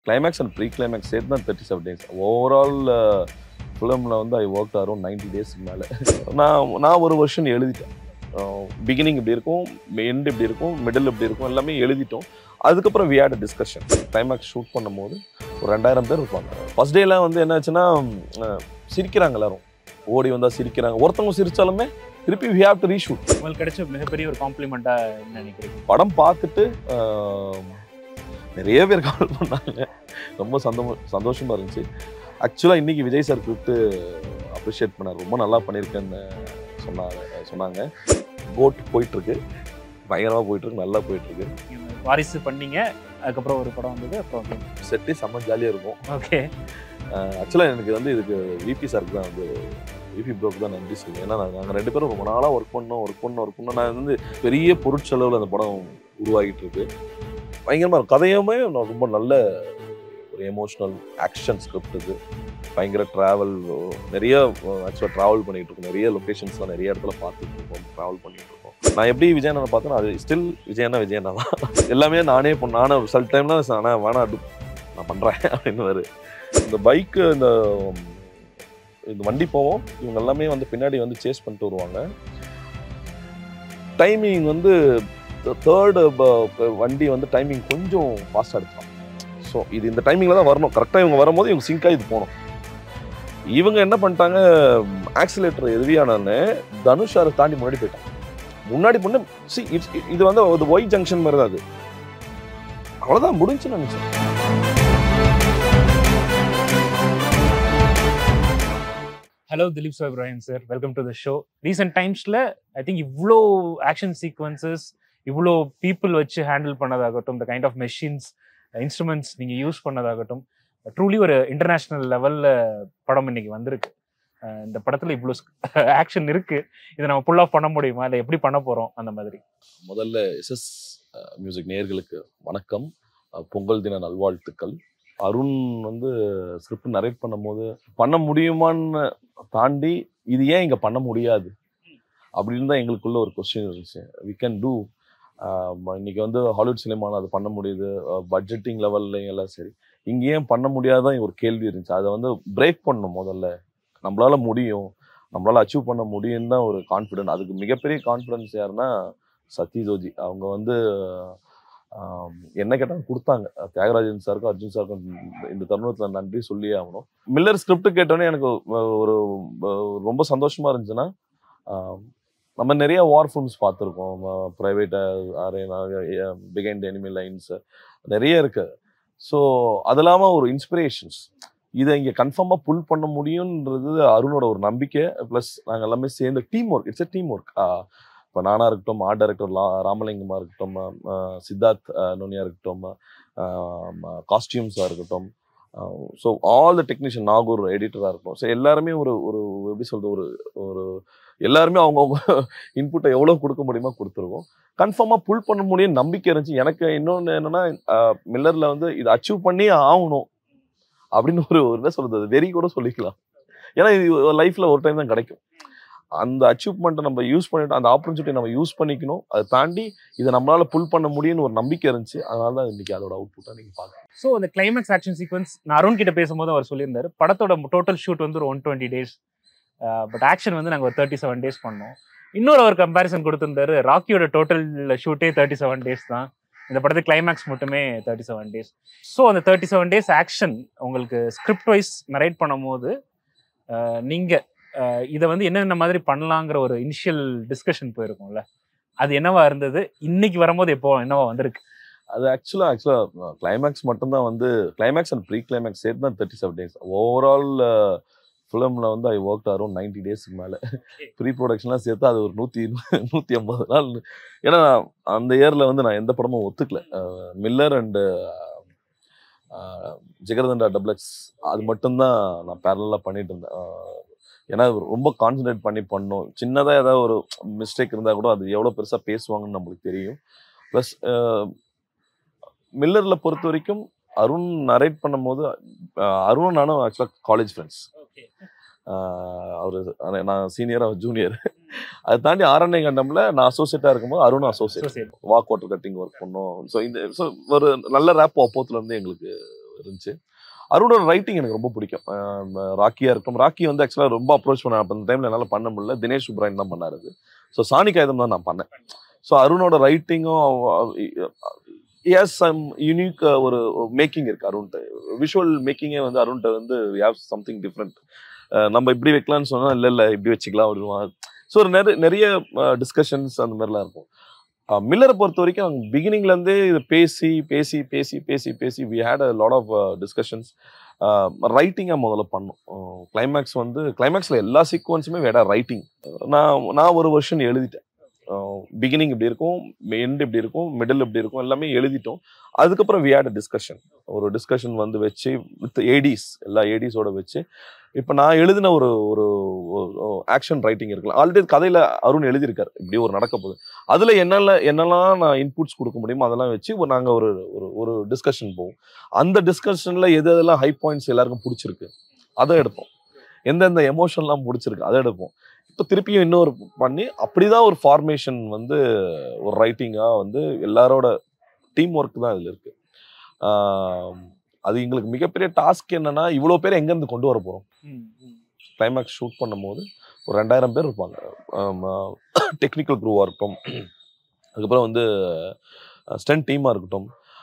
Climax and pre climax சேர்த்து தான் thirty seven days overall ஃபிலிமில் வந்து ஐ ஒர்க் அரௌண்ட் நைன்டி டேஸ்க்கு மேலே நான் நான் ஒரு வருஷன் எழுதிட்டேன் பிகினிங் இப்படி இருக்கும் எண்ட் இப்படி இருக்கும் மிடில் இப்படி இருக்கும் எல்லாமே எழுதிட்டோம் அதுக்கப்புறம் we had discussion climax shoot பண்ணும்போது ஒரு ரெண்டாயிரம் பேர் இருப்பாங்க ஃபர்ஸ்ட் டேலாம் வந்து என்னாச்சுன்னா அஹ், சிரிக்கிறாங்க எல்லாரும் ஓடி வந்தால் சிரிக்கிறாங்க ஒருத்தவங்க சிரிச்சாலுமே திருப்பி வி ஹேவ் டு ரீஷூட் உங்களுக்கு கிடைச்ச மிகப்பெரிய ஒரு காம்ப்ளிமெண்டா என்ன நினைக்கிறீங்க படம் பார்த்துட்டு ஆஹ், நிறைய பேர் கால் பண்ணாங்க ரொம்ப சந்தோஷ சந்தோஷமா இருந்துச்சு ஆக்சுவலாக இன்னைக்கு விஜய் சார் கூப்பிட்டு அப்ரிஷியேட் பண்ணார் ரொம்ப நல்லா பண்ணியிருக்கேன்னு சொன்னாங்க சொன்னாங்க கோட் போயிட்டு இருக்கு பயங்கரமாக போயிட்டு இருக்கு நல்லா போயிட்டு இருக்கு நீங்க வாரிசு பண்ணீங்க அதுக்கப்புறம் ஒரு படம் வந்தது அப்புறம் செட்டு செம்ம ஜாலியாக இருக்கும் ஓகே ஆக்சுவலாக எனக்கு வந்து இதுக்கு விபி சாருக்கு தான் வந்து விபி ப்ரோக்கு தான் நன்றி சொல்லுவேன் ஏன்னா நாங்கள் ரெண்டு பேரும் ரொம்ப நாளாக ஒர்க் பண்ணோம் ஒர்க் பண்ணோம் ஒர்க் பண்ணோம் நான் வந்து பெரிய பொருட்செலவில் அந்த படம் உருவாகிட்டு இருக்கு பயங்கரமாக இருக்கும் கதையுமே நான் ரொம்ப நல்ல ஒரு எமோஷ்னல் ஆக்ஷன் ஸ்கிரிப்ட் இது பயங்கர ட்ராவல் நிறைய ஆக்சுவலாக ட்ராவல் பண்ணிட்டு இருக்கோம் நிறைய லொக்கேஷன்ஸ்லாம் நிறைய இடத்துல பார்த்துட்டு இருக்கோம் ட்ராவல் பண்ணிட்டு இருக்கோம் நான் எப்படி விஜயண்ணனை பார்த்தேன்னா அது ஸ்டில் விஜயண்ணா விஜயண்ணா தான் எல்லாமே நானே பண்ண நானே சில டைம்லாம் ஆனால் வேணா டு- நான் பண்ணுறேன் அப்படின்னு இந்த பைக்கு இந்த உம், இந்த வண்டி போவோம் இவங்க எல்லாமே வந்து பின்னாடி வந்து சேஸ் பண்ணிட்டு வருவாங்க டைமிங் வந்து தேர்டு வண்டி வந்து டைமிங் கொஞ்சம் ஃபாஸ்ட்டாக எடுத்தான் ஸோ இது இந்த டைமிங்கில் தான் வரணும் கரெக்டாக இவங்க வரும்போது இவங்க சிங்காக இது போகணும் இவங்க என்ன பண்ணிட்டாங்க ஆக்சிலேட்டர் எதுவியானே தனுஷாரை தாண்டி முன்னாடி போயிட்டாங்க முன்னாடி பொண்ணு சி இது வந்து ஒரு ஒய் ஜங்ஷன் மாதிரி தான் அது அவ்வளோதான் முடிஞ்சுன்னு நினச்சேன் hello Dileep sir Ibrahim sir welcome to the show recent டைம்ஸில் ஐ திங்க் இவ்வளோ ஆக்ஷன் சீக்வன்சஸ் இவ்வளோ பீப்புள் வச்சு ஹேண்டில் பண்ணதாகட்டும் இந்த கைண்ட் ஆஃப் மெஷின்ஸ் இன்ஸ்ட்ருமெண்ட்ஸ் நீங்கள் யூஸ் பண்ணதாகட்டும் ட்ரூலி ஒரு இன்டர்நேஷ்னல் லெவலில் படம் இன்னைக்கு வந்திருக்கு அஹ் இந்த படத்தில் இவ்வளோ ஆக்ஷன் இருக்கு இதை நம்ம புல் ஆஃப் பண்ண முடியுமா இல்லை எப்படி பண்ண போகிறோம் அந்த மாதிரி முதல்ல எஸ்எஸ் மியூசிக் நேயர்களுக்கு வணக்கம் அஹ், பொங்கல் தின நல்வாழ்த்துக்கள் அருண் வந்து ஸ்கிரிப்ட் நரேட் பண்ணும்போது பண்ண முடியுமான்னு தாண்டி இது ஏன் இங்கே பண்ண முடியாது அப்படின்னு தான் எங்களுக்குள்ள ஒரு கொஸ்டின் இருந்துச்சு வி கேன் டூ இன்னைக்கு வந்து ஹாலிவுட் சினிமாவில் அது பண்ண முடியுது பட்ஜெட்டிங் லெவல்லையும் எல்லாம் சரி இங்கே ஏன் பண்ண முடியாதான் ஒரு கேள்வி இருந்துச்சு அதை வந்து பிரேக் பண்ணணும் முதல்ல நம்மளால முடியும் நம்மளால அச்சீவ் பண்ண முடியும்னு தான் ஒரு கான்ஃபிடென்ட் அதுக்கு மிகப்பெரிய கான்ஃபிடன்ஸ் யாருன்னா சத்யஜோஜி அவங்க வந்து ஆம், என்ன கேட்டாலும் கொடுத்தாங்க தியாகராஜன் சாருக்கும் அர்ஜுன் சாருக்கும் இந்த- இந்த தருணத்தில் நன்றி சொல்லியே ஆகணும் மில்லர் ஸ்கிரிப்ட் கேட்டோன்னே எனக்கு ஒ- ஒரு ஒ- ரொம்ப சந்தோஷமா இருந்துச்சுன்னா ஆம், நம்ம நிறைய வார் ஃபிலிம்ஸ் பார்த்துருக்கோம் Private Ryan behind enemy lines நிறைய இருக்கு ஸோ அது இல்லாமல் ஒரு இன்ஸ்பிரேஷன்ஸ் இதை இங்கே கன்ஃபார்மாக புல் பண்ண முடியுன்றது அருணோட ஒரு நம்பிக்கை ப்ளஸ் நாங்கள் எல்லாமே சேர்ந்து team work it's a team work இப்போ நானா இருக்கட்டும் ஆர்ட் டைரக்டர் லா ராமலிங்கமா இருக்கட்டும் அஹ் சித்தார்த் அஹ் நுனியா இருக்கட்டும் காஸ்டியூம்ஸாக இருக்கட்டும் so all the technician Nagoor எடிட்டராக இருக்கட்டும் ஸோ எல்லாருமே ஒரு ஒரு எப்படி சொல்றது ஒரு ஒரு எல்லாருமே அவங்கவுங்க இன்புட்டை எவ்வளோ கொடுக்க முடியுமோ கொடுத்துருக்கோம் கன்ஃபார்மாக புல் பண்ண முடியும் நம்பிக்கை இருந்துச்சு எனக்கு இன்னொன்று என்னன்னா மில்லரில் வந்து இதை அச்சீவ் பண்ணி ஆகணும் அப்படின்னு ஒரு ஒரு என்ன சொல்றது வெறி கூட சொல்லிக்கலாம் ஏன்னா இது லைஃப்பில் ஒரு டைம் தான் கிடைக்கும் அந்த அச்சீவ்மெண்ட்டை நம்ம யூஸ் பண்ணிட்டு அந்த ஆப்பர்ச்சுனிட்டி நம்ம யூஸ் பண்ணிக்கணும் அதை தாண்டி இதை நம்மளால புல் பண்ண முடியும்னு ஒரு நம்பிக்கை இருந்துச்சு அதனால தான் இன்னைக்கு அதோட அவுட்புட்டை நீங்க பார்க்கலாம் ஸோ அந்த கிளைமேக்ஸ் ஆக்ஷன் சீக்வன்ஸ் நான் அருண் கிட்ட பேசும்போது அவர் சொல்லியிருந்தாரு படத்தோட டோட்டல் ஷூட் வந்து ஒரு one twenty days but action வந்து நாங்கள் ஒரு தேர்ட்டி செவன் டேஸ் பண்ணோம் இன்னொரு அவர் கம்பேரிசன் கொடுத்திருந்தாரு ராக்கியோட டோட்டல் ஷூட்டே தேர்ட்டி செவன் டேஸ் தான் இந்த படத்துக்கு கிளைமேக்ஸ் மட்டுமே தேர்ட்டி செவன் டேஸ் ஸோ அந்த தேர்ட்டி செவன் டேஸ் ஆக்ஷன் உங்களுக்கு ஸ்கிரிப்ட் வைஸ் நரேட் பண்ணும்போது அஹ், நீங்க அஹ், இதை வந்து என்னென்ன மாதிரி பண்ணலாங்கிற ஒரு இனிஷியல் டிஸ்கஷன் போயிருக்கும்ல அது என்னவா இருந்தது இன்னைக்கு வரும்போது எப்போ என்னவா வந்திருக்கு அது ஆக்சுவலாக ஆக்சுவலாக கிளைமேக்ஸ் மட்டும்தான் வந்து கிளைமேக்ஸ் அண்ட் ப்ரீ கிளைமேக்ஸ் சேர்த்து தான் தேர்ட்டி செவன் டேஸ் ஓவரால் ஃபிலிமில் வந்து ஐ ஒர்க் அரௌண்ட் நைன்டி டேஸ்க்கு மேலே ப்ரீ ப்ரொடக்ஷன்லாம் சேர்த்து அது ஒரு நூற்றி நூற்றி ஐம்பது நாள் ஏன்னா அந்த இயரில் வந்து நான் எந்த படமும் ஒத்துக்கல மில்லர் அண்டு ஜிகர்தண்டா டப்ளெக்ஸ் அது மட்டும்தான் நான் பேரலாக பண்ணிட்டு இருந்தேன் அஹ், ஏன்னா ரொம்ப கான்சென்ட்ரேட் பண்ணி பண்ணோம் சின்னதாக ஏதாவது ஒரு மிஸ்டேக் இருந்தால் கூட அது எவ்வளோ பெருசாக பேசுவாங்கன்னு நம்மளுக்கு தெரியும் ப்ளஸ் மில்லரில் பொறுத்த வரைக்கும் அருண் நரேட் பண்ணும்போது அஹ், அருணும் நானும் ஆக்சுவலாக காலேஜ் ஃப்ரெண்ட்ஸ் அவர் நான் சீனியர் அவர் ஜூனியர் அதை தாண்டி ஆரண்ய கண்டம்ல நான் அசோசியேட்டாக இருக்கும்போது Arun associate Associate. Walk water cutting work பண்ணோம் ஸோ இந்த ஸோ ஒரு நல்ல ரேப் அப்போத்துல இருந்து எங்களுக்கு இருந்துச்சு அருணோட ரைட்டிங் எனக்கு ரொம்ப பிடிக்கும் அஹ் ராக்கியா இருக்கட்டும் ராக்கி வந்து ஆக்சுவலாக ரொம்ப அப்ரோச் பண்ண அப்போ அந்த டைமில் என்னால் பண்ண முடியல தினேஷ் சுப்ராயன் தான் பண்ணாரு அது ஸோ சாணி காகிதம் தான் நான் பண்ணேன் ஸோ அருணோட ரைட்டிங்கும் எஸ் சம் யூனிக் ஒரு மேக்கிங் இருக்கு அருண்கிட்ட விஷுவல் மேக்கிங்கே வந்து அருண்கிட்ட வந்து ஹேவ் சம்திங் டிஃப்ரெண்ட் நம்ம இப்படி வைக்கலாம்னு சொன்னால் இல்லை இல்லை இப்படி வச்சுக்கலாம் அப்படிவாங்க ஸோ ஒரு நிறைய நிறைய டிஸ்கஷன்ஸ் அந்த மாதிரிலாம் இருக்கும் மில்லரை பொறுத்த வரைக்கும் நாங்கள் பிகினிங்லேருந்தே இதை பேசி பேசி பேசி பேசி பேசி we had a lot of discussions ரைட்டிங்காக முதல்ல பண்ணோம் கிளைமேக்ஸ் வந்து கிளைமேக்ஸில் எல்லா சீக்வன்ஸுமே வேட ரைட்டிங் நான் நான் ஒரு வருஷன் எழுதிட்டேன் பிகினிங் இப்படி இருக்கும் எண்ட் இப்படி இருக்கும் மிடில் இப்படி இருக்கும் எல்லாமே எழுதிட்டோம் அதுக்கப்புறம் வி ஹேட் டிஸ்கஷன் ஒரு டிஸ்கஷன் வந்து வச்சு வித் ஏடிஸ் எல்லா ஏடிஸோட வச்சு இப்போ நான் எழுதின ஒரு ஒரு ஆக்ஷன் ரைட்டிங் இருக்கலாம் ஆல்ரெடி கதையில் அருண் எழுதியிருக்காரு இப்படி ஒரு நடக்க போகுது அதில் என்னெல்லாம் என்னெல்லாம் நான் இன்புட்ஸ் கொடுக்க முடியுமோ அதெல்லாம் வச்சு ஒரு நாங்கள் ஒரு ஒரு ஒரு டிஸ்கஷன் போவோம் அந்த டிஸ்கஷனில் எது எதெல்லாம் ஹை பாயிண்ட்ஸ் எல்லாருக்கும் பிடிச்சிருக்கு அதை எடுப்போம் எந்தெந்த எமோஷன்லாம் பிடிச்சிருக்கு அதை எடுப்போம் இப்போ திருப்பியும் இன்னொரு பண்ணி அப்படிதான் ஒரு ஃபார்மேஷன் வந்து ஒரு ரைட்டிங்காக வந்து எல்லாரோட டீம் ஒர்க் தான் இதில் இருக்கு ஆஹ் அது எங்களுக்கு மிகப்பெரிய டாஸ்க் என்னன்னா இவ்வளோ பேர் எங்கேருந்து கொண்டு வர போகிறோம் கிளைமேக்ஸ் ஷூட் பண்ணும்போது ஒரு ரெண்டாயிரம் பேர் இருப்பாங்க டெக்னிக்கல் குரூவாக இருக்கட்டும் அதுக்கப்புறம் வந்து ஸ்டென்ட் டீமாக இருக்கட்டும்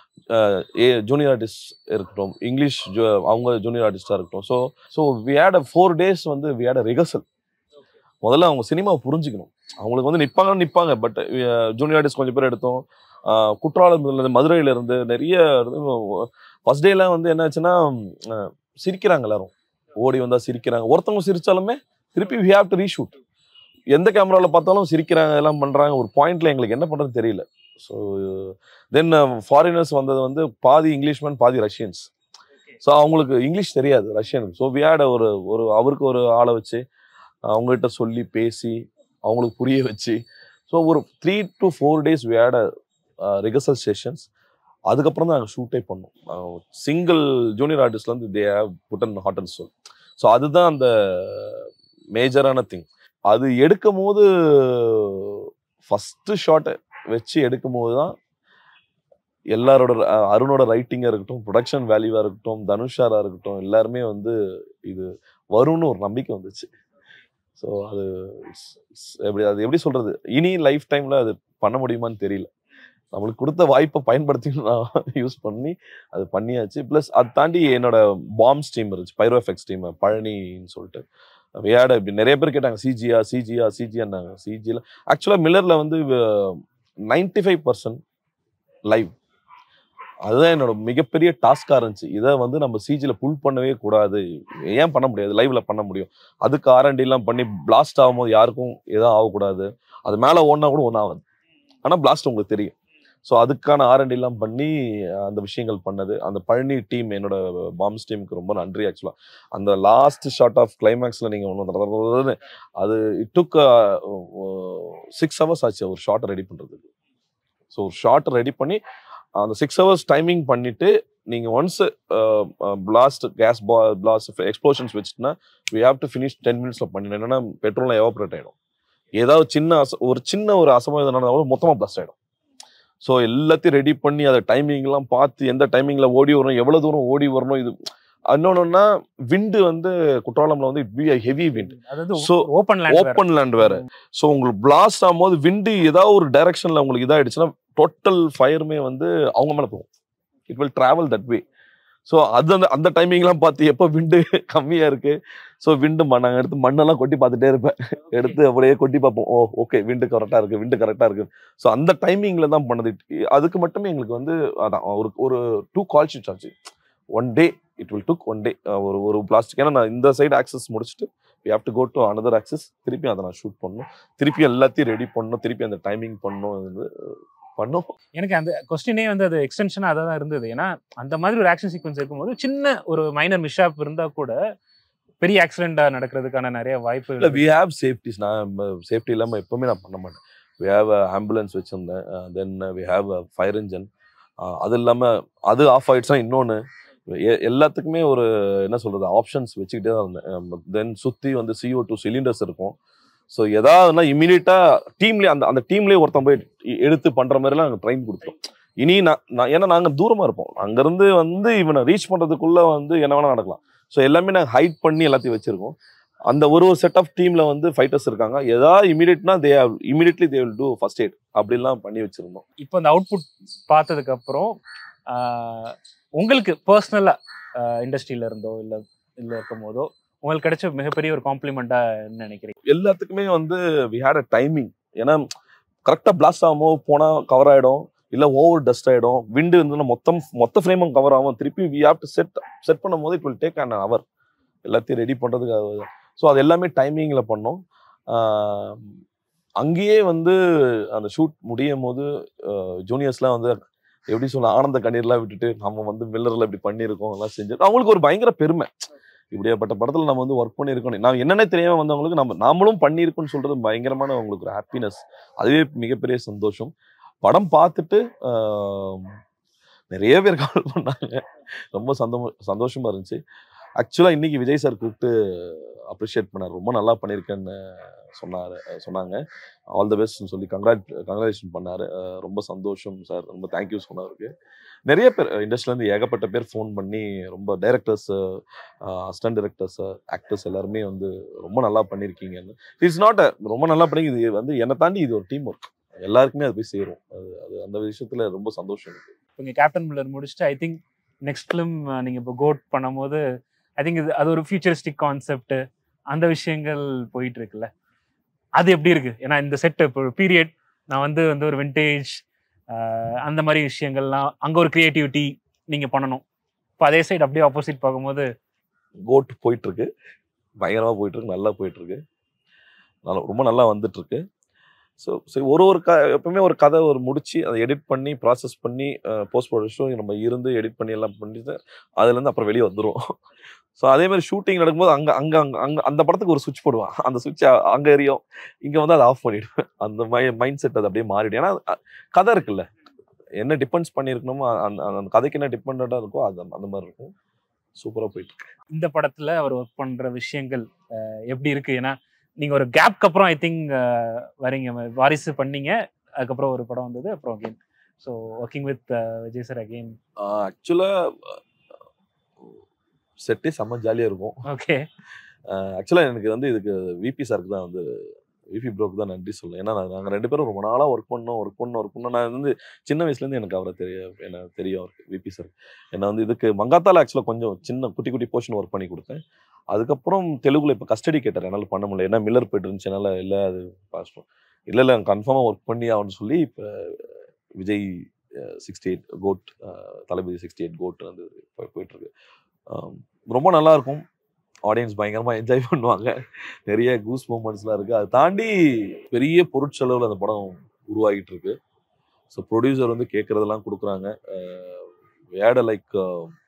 ஏ ஜூனியர் ஆர்டிஸ்ட் இருக்கட்டும் இங்கிலீஷ் ju- அவங்க ஜூனியர் ஆர்டிஸ்டாக இருக்கட்டும் so so we had a four days வந்து வி ஹேட் அ ரிகர்சல் முதல்ல அவங்க சினிமாவை புரிஞ்சுக்கணும் அவங்களுக்கு வந்து நிற்பாங்கன்னு நிற்பாங்க பட் ஜூனியர் ஆர்டிஸ்ட் கொஞ்சம் பேர் எடுத்தோம் ஆஹ் குற்றாலம் மதுரையில இருந்து நிறைய ஃபர்ஸ்ட் டேலாம் வந்து என்னாச்சுன்னா அஹ் சிரிக்கிறாங்க எல்லாரும் ஓடி வந்தா சிரிக்கிறாங்க ஒருத்தவங்க சிரிச்சாலுமே திருப்பி வி ஹேவ் டு ரீஷூட் எந்த கேமராவில் பார்த்தாலும் சிரிக்கிறாங்க எல்லாம் பண்றாங்க ஒரு பாயிண்ட்ல எங்களுக்கு என்ன பண்றது தெரியல ஸோ தென் ஃபாரினர்ஸ் வந்தது வந்து பாதி இங்கிலீஷ்மேன் பாதி ரஷ்யன்ஸ் ஸோ அவங்களுக்கு இங்கிலீஷ் தெரியாது ரஷ்யனுக்கு ஸோ வியாட ஒரு ஒரு அவருக்கு ஒரு ஆளை வச்சு அவங்ககிட்ட சொல்லி பேசி அவங்களுக்கு புரிய வச்சு ஸோ ஒரு த்ரீ டு ஃபோர் டேஸ் வியாட ரிகர்சல் செஷன்ஸ் அதுக்கப்புறம் தான் நாங்கள் ஷூட்டே பண்ணோம் சிங்கிள் ஜூனியர் ஆர்டிஸ்ட்லேருந்து they have put and heart and soul so அதுதான் அந்த மேஜரான திங் அது எடுக்கும் போது ஃபஸ்ட்டு ஷாட்டை வச்சு எடுக்கும் போது தான் எல்லாரோட அஹ், அருணோட ரைட்டிங்காக இருக்கட்டும் ப்ரொடக்ஷன் வேல்யூவாக இருக்கட்டும் தனுஷாராக இருக்கட்டும் எல்லாருமே வந்து இது வரும்னு ஒரு நம்பிக்கை வந்துச்சு ஸோ அது it's- it's எப்படி அது எப்படி சொல்றது இனி லைஃப் டைம்ல அது பண்ண முடியுமான்னு தெரியல நம்மளுக்கு கொடுத்த வாய்ப்பை பயன்படுத்தி நான் யூஸ் பண்ணி அது பண்ணியாச்சு ப்ளஸ் அதை தாண்டி என்னோட பாம்ஸ் டீம் இருந்துச்சு பைரோ எஃபெக்ட்ஸ் டீம் பழனின்னு சொல்லிட்டு வியாட இப்படி நிறைய பேர் கேட்டாங்க சிஜியா சிஜியா சிஜியான்னாங்க சிஜியில் ஆக்சுவலாக மில்லரில் வந்து நைன்டி ஃபைவ் பர்சன்ட் லைவ் அதுதான் என்னோட மிகப்பெரிய டாஸ்காக இருந்துச்சு இதை வந்து நம்ம சிஜியில் புல் பண்ணவே கூடாது ஏன் பண்ண முடியாது லைவ்ல பண்ண முடியும் அதுக்கு ஆர்என்டி எல்லாம் பண்ணி பிளாஸ்ட் ஆகும்போது யாருக்கும் எதுவும் ஆகக்கூடாது அது மேலே ஓடினா கூட ஒன்றும் ஆகாது ஆனால் பிளாஸ்ட் உங்களுக்கு தெரியும் ஸோ அதுக்கான ஆர்என்டி எல்லாம் பண்ணி அந்த விஷயங்கள் பண்ணது அந்த பழனி டீம் என்னோட பாம்ஸ் டீமுக்கு ரொம்ப நன்றி ஆக்சுவலாக அந்த லாஸ்ட் ஷார்ட் ஆஃப் கிளைமேக்ஸில் நீங்கள் ஒன்று அது இட் டுக் சிக்ஸ் ஹவர்ஸ் ஆச்சு ஒரு ஷார்ட்டை ரெடி பண்ணுறதுக்கு ஸோ ஒரு ஷார்ட் ரெடி பண்ணி அந்த சிக்ஸ் ஹவர்ஸ் டைமிங் பண்ணிட்டு நீங்கள் ஒன்ஸ் பிளாஸ்ட் கேஸ் பா பிளாஸ்ட் எக்ஸ்ப்ளோஷன்ஸ் வச்சுட்டுனா we have to finish ten மினிட்ஸில் பண்ணிடணும் என்னன்னா பெட்ரோல்லாம் எவாப்ரேட் ஆகிடும் ஏதாவது சின்ன அச ஒரு சின்ன ஒரு அசம்பாவிதம் நடந்தாலும் மொத்தமாக பிளாஸ்ட் ஆகிடும் ஸோ எல்லாத்தையும் ரெடி பண்ணி அதை டைமிங்லாம் பார்த்து எந்த டைமிங்கில் ஓடி வரணும் எவ்வளோ தூரம் ஓடி வரணும் இது இன்னொன்னுன்னா விண்டு வந்து குற்றாலம்ல வந்து இட் பி ஹெவி விண்ட் அதாவது So, open land open land வேற ஸோ உங்களுக்கு பிளாஸ்ட் ஆகும்போது விண்டு ஏதாவது ஒரு டைரக்ஷன்ல உங்களுக்கு இதாயிடுச்சுன்னா டோட்டல் ஃபயருமே வந்து அவங்க மேல போகும் it will travel that way so அது அந்த அந்த டைமிங்லாம் பார்த்து எப்போ விண்டு கம்மியா இருக்கு ஸோ விண்டு நாங்கள் எடுத்து மண்ணெல்லாம் கொட்டி பார்த்துட்டே இருப்பேன் எடுத்து அப்படியே கொட்டி பார்ப்போம் ஓ ஓகே விண்டு கரெக்டாக இருக்கு விண்டு கரெக்டாக இருக்கு ஸோ அந்த டைமிங்ல தான் பண்ணது அதுக்கு மட்டுமே எங்களுக்கு வந்து அதான் ஒரு ஒரு டூ கால் ஷீட்ஸ் ஆச்சு one day it will took one day ஒரு ஒரு பிளாஸ்டிக் ஏன்னா நான் இந்த சைடு ஆக்சஸ் முடிச்சுட்டு we have to go to another axis திருப்பி அதை நான் ஷூட் பண்ணணும் திருப்பி எல்லாத்தையும் ரெடி பண்ணணும் திருப்பி அந்த டைமிங் பண்ணணும் அது வந்து பண்ணோம் எனக்கு அந்த கொஸ்டினே வந்து அது எக்ஸ்டென்ஷனாக அதை தான் இருந்தது ஏன்னா அந்த மாதிரி ஒரு ஆக்ஷன் சீக்வன்ஸ் இருக்கும்போது சின்ன ஒரு மைனர் மிஷாப் இருந்தால் கூட பெரிய ஆக்சிடென்ட்டாக நடக்கிறதுக்கான நிறைய இல்லை வாய்ப்பு வி ஹேவ் சேஃப்டிஸ் நான் சேஃப்டி இல்லாமல் எப்பவுமே நான் பண்ண மாட்டேன் வி ஹேவ் ஆம்புலன்ஸ் வச்சுருந்தேன் then we have fire engine அது இல்லாமல் அது ஆஃப் ஆயிடுச்சுன்னா இன்னொன்று எல்லாத்துக்குமே ஒரு என்ன சொல்றது ஆப்ஷன்ஸ் வச்சுக்கிட்டே தான் இருந்தேன் தென் சுற்றி வந்து CO2 டூ சிலிண்டர்ஸ் இருக்கும் ஸோ எதாவதுனா இமீடியட்டாக டீம்லேயே அந்த அந்த டீம்லேயே ஒருத்தன் போய் எ- எடுத்து பண்ணுற மாதிரிலாம் நாங்கள் ட்ரைன் கொடுத்தோம் இனி நான் நான் ஏன்னா நாங்கள் தூரமாக இருப்போம் அங்கேருந்து வந்து இவனை ரீச் பண்ணுறதுக்குள்ளே வந்து என்ன வேணால் நடக்கலாம் ஸோ எல்லாமே நாங்கள் ஹைட் பண்ணி எல்லாத்தையும் வச்சுருக்கோம் அந்த ஒரு ஒரு செட் ஆஃப் டீமில் வந்து ஃபைட்டர்ஸ் இருக்காங்க ஏதாவது இமீடியட்னா they immediately they will do first aid அப்படிலாம் பண்ணி வச்சுருந்தோம் இப்போ இந்த அவுட்புட் பார்த்ததுக்கு அப்புறம் ஆஹ், உங்களுக்கு பர்சனலா இண்டஸ்ட்ரியில இருந்தோ இல்ல இல்ல இருக்கும் போதோ உங்களுக்கு கிடைச்ச மிகப்பெரிய ஒரு காம்ப்ளிமெண்டா நினைக்கிறீங்க எல்லாத்துக்குமே வந்து வி ஹேட் அ டைமிங் ஏன்னா கரெக்டாக பிளாஸ்ட் ஆகாமோ போனால் கவர் ஆகிடும் இல்லை ஓவர் டஸ்ட் ஆகிடும் விண்டு இருந்ததுன்னா மொத்தம் மொத்த ஃப்ரேமும் கவர் ஆகும் திருப்பி we have to set set பண்ணும் போது it will take an hour எல்லாத்தையும் ரெடி பண்ணுறதுக்கு ஸோ அது எல்லாமே டைமிங்கில் பண்ணோம் ஆஹ் அங்கேயே வந்து அந்த ஷூட் முடியும் போது ஜூனியர்ஸ்லாம் வந்து எப்படி சொல்ல ஆனந்த கண்ணீர்லாம் விட்டுட்டு நம்ம வந்து மில்லரில் இப்படி பண்ணியிருக்கோம் எல்லாம் செஞ்சு அவங்களுக்கு ஒரு பயங்கர பெருமை இப்படியாப்பட்ட படத்தில் நம்ம வந்து ஒர்க் பண்ணியிருக்கோம் நான் என்னன்னே தெரியாம வந்தவங்களுக்கு நம்ம நாமளும் பண்ணியிருக்கோம்னு சொல்றது பயங்கரமான அவங்களுக்கு ஒரு ஹாப்பினஸ் அதுவே மிகப்பெரிய சந்தோஷம் படம் பார்த்துட்டு ஆஹ், நிறைய பேர் கால் பண்ணாங்க ரொம்ப சந்தோ சந்தோஷமா இருந்துச்சு ஆக்சுவலாக இன்னைக்கு விஜய் சார் கூப்பிட்டு அப்ரிஷியேட் பண்ணார் ரொம்ப நல்லா பண்ணியிருக்கேன்னு சொன்னார் சொன்னாங்க ஆல் த பெஸ்ட்னு சொல்லி கங்க்ராட் கங்க்ராச்சுலேஷன் பண்ணார் ரொம்ப சந்தோஷம் சார் ரொம்ப தேங்க்யூ சொன்னாருக்கு நிறைய பேர் இண்டஸ்ட்ரியிலேருந்து ஏகப்பட்ட பேர் ஃபோன் பண்ணி ரொம்ப டைரக்டர்ஸ் அசிஸ்டன்ட் டைரக்டர்ஸ் ஆக்டர்ஸ் எல்லாருமே வந்து ரொம்ப நல்லா பண்ணியிருக்கீங்கன்னு இட்ஸ் நாட் ரொம்ப நல்லா பண்ணி இது வந்து என்னை தாண்டி இது ஒரு டீம் ஒர்க் எல்லாருக்குமே அது போய் சேரும் அது அது அந்த விஷயத்துல ரொம்ப சந்தோஷம் இருக்கு இப்போ இங்கே கேப்டன் மில்லர் முடிச்சுட்டு ஐ திங்க் நெக்ஸ்ட் ஃபிலிம் நீங்க இப்போ கோட் பண்ணும்போது ஐ திங்க் இது அது ஒரு ஃபியூச்சரிஸ்டிக் கான்செப்ட் அந்த விஷயங்கள் போயிட்டு இருக்குல்ல அது எப்படி இருக்கு ஏன்னா இந்த செட் இப்போ பீரியட் நான் வந்து வந்து ஒரு விண்டேஜ் அந்த மாதிரி விஷயங்கள்லாம் அங்க ஒரு கிரியேட்டிவிட்டி நீங்க பண்ணணும் இப்போ அதே சைடு அப்படியே ஆப்போசிட் பார்க்கும்போது கோட் போயிட்டு இருக்கு பயங்கரமா போயிட்டு இருக்கு நல்லா போயிட்டு இருக்கு நல்லா ரொம்ப நல்லா வந்துட்டு இருக்கு ஸோ சரி ஒரு ஒரு க எப்பவுமே ஒரு கதை ஒரு முடிச்சு அதை எடிட் பண்ணி ப்ராசஸ் பண்ணி போஸ்ட் ப்ரொடக்ஷன் நம்ம இருந்து எடிட் பண்ணி எல்லாம் பண்ணிட்டு அதுலேருந்து அப்புறம் வெளியே வந்துடும் ஸோ அதே மாதிரி ஷூட்டிங் நடக்கும்போது அங்கே அங்கே அங்கே அங்கே அந்த படத்துக்கு ஒரு சுவிட்ச் போடுவான் அந்த சுவிட்ச் அங்கே எரியும் இங்கே வந்து அதை ஆஃப் பண்ணிடுவேன் அந்த மை மைண்ட் செட் அது அப்படியே மாறிடும் ஏன்னா அ- கதை இருக்குல்ல என்ன டிபெண்ட்ஸ் பண்ணியிருக்கணுமோ அந்த அந்த- அந்த கதைக்கு என்ன டிபெண்டாக இருக்கோ அது அந்த மாதிரி இருக்கும் சூப்பராக போயிட்டு இருக்கு. இந்த படத்துல அவர் ஒர்க் பண்ற விஷயங்கள் அஹ், எப்படி இருக்கு ஏன்னா நீங்க ஒரு கேப்க்கு அப்புறம் ஐ திங்க் வரீங்க வாரிசு பண்ணீங்க அதுக்கப்புறம் ஒரு படம் வந்தது அப்புறம் again so working with Vijay sir again ஆக்சுவலாக செட்டே செம்ம ஜாலியாக இருக்கும் ஓகே ஆக்சுவலாக எனக்கு வந்து இதுக்கு விபி சாருக்கு தான் வந்து விபி ப்ரோக்கு தான் நன்றி சொல்லுவேன் ஏன்னா நாங்கள் ரெண்டு பேரும் ரொம்ப நாளாக ஒர்க் பண்ணோம் ஒர்க் பண்ணோம் ஒர்க் பண்ணோம் நான் வந்து சின்ன வயசுலேருந்து எனக்கு அவரை தெரிய எனக்கு தெரியும் அவருக்கு விபி சார் என்ன வந்து இதுக்கு மங்காத்தால ஆக்சுவலாக கொஞ்சம் சின்ன குட்டி குட்டி போர்ஷன் ஒர்க் பண்ணி கொடுத்தேன் அதுக்கப்புறம் தெலுங்குல இப்போ கஸ்டடி கேட்டார் என்னால் பண்ண முடியல ஏன்னா மில்லர் போயிட்டு இருந்துச்சு என்னால் இல்லை அது பாஸ்டும் இல்லை இல்லை கன்ஃபார்மாக ஒர்க் பண்ணி ஆகணும்னு சொல்லி இப்போ Vijay sixty eight GOAT Thalapathy sixty eight GOAT வந்து போய் போயிட்டுருக்கு ரொம்ப நல்லா இருக்கும் ஆடியன்ஸ் பயங்கரமாக என்ஜாய் பண்ணுவாங்க நிறைய கூஸ் மூமெண்ட்ஸ்லாம் இருக்குது அதை தாண்டி பெரிய பொருட்செலவில் அந்த படம் உருவாகிட்டு இருக்கு ஸோ ப்ரொடியூசர் வந்து கேட்குறதெல்லாம் கொடுக்குறாங்க வேட லைக்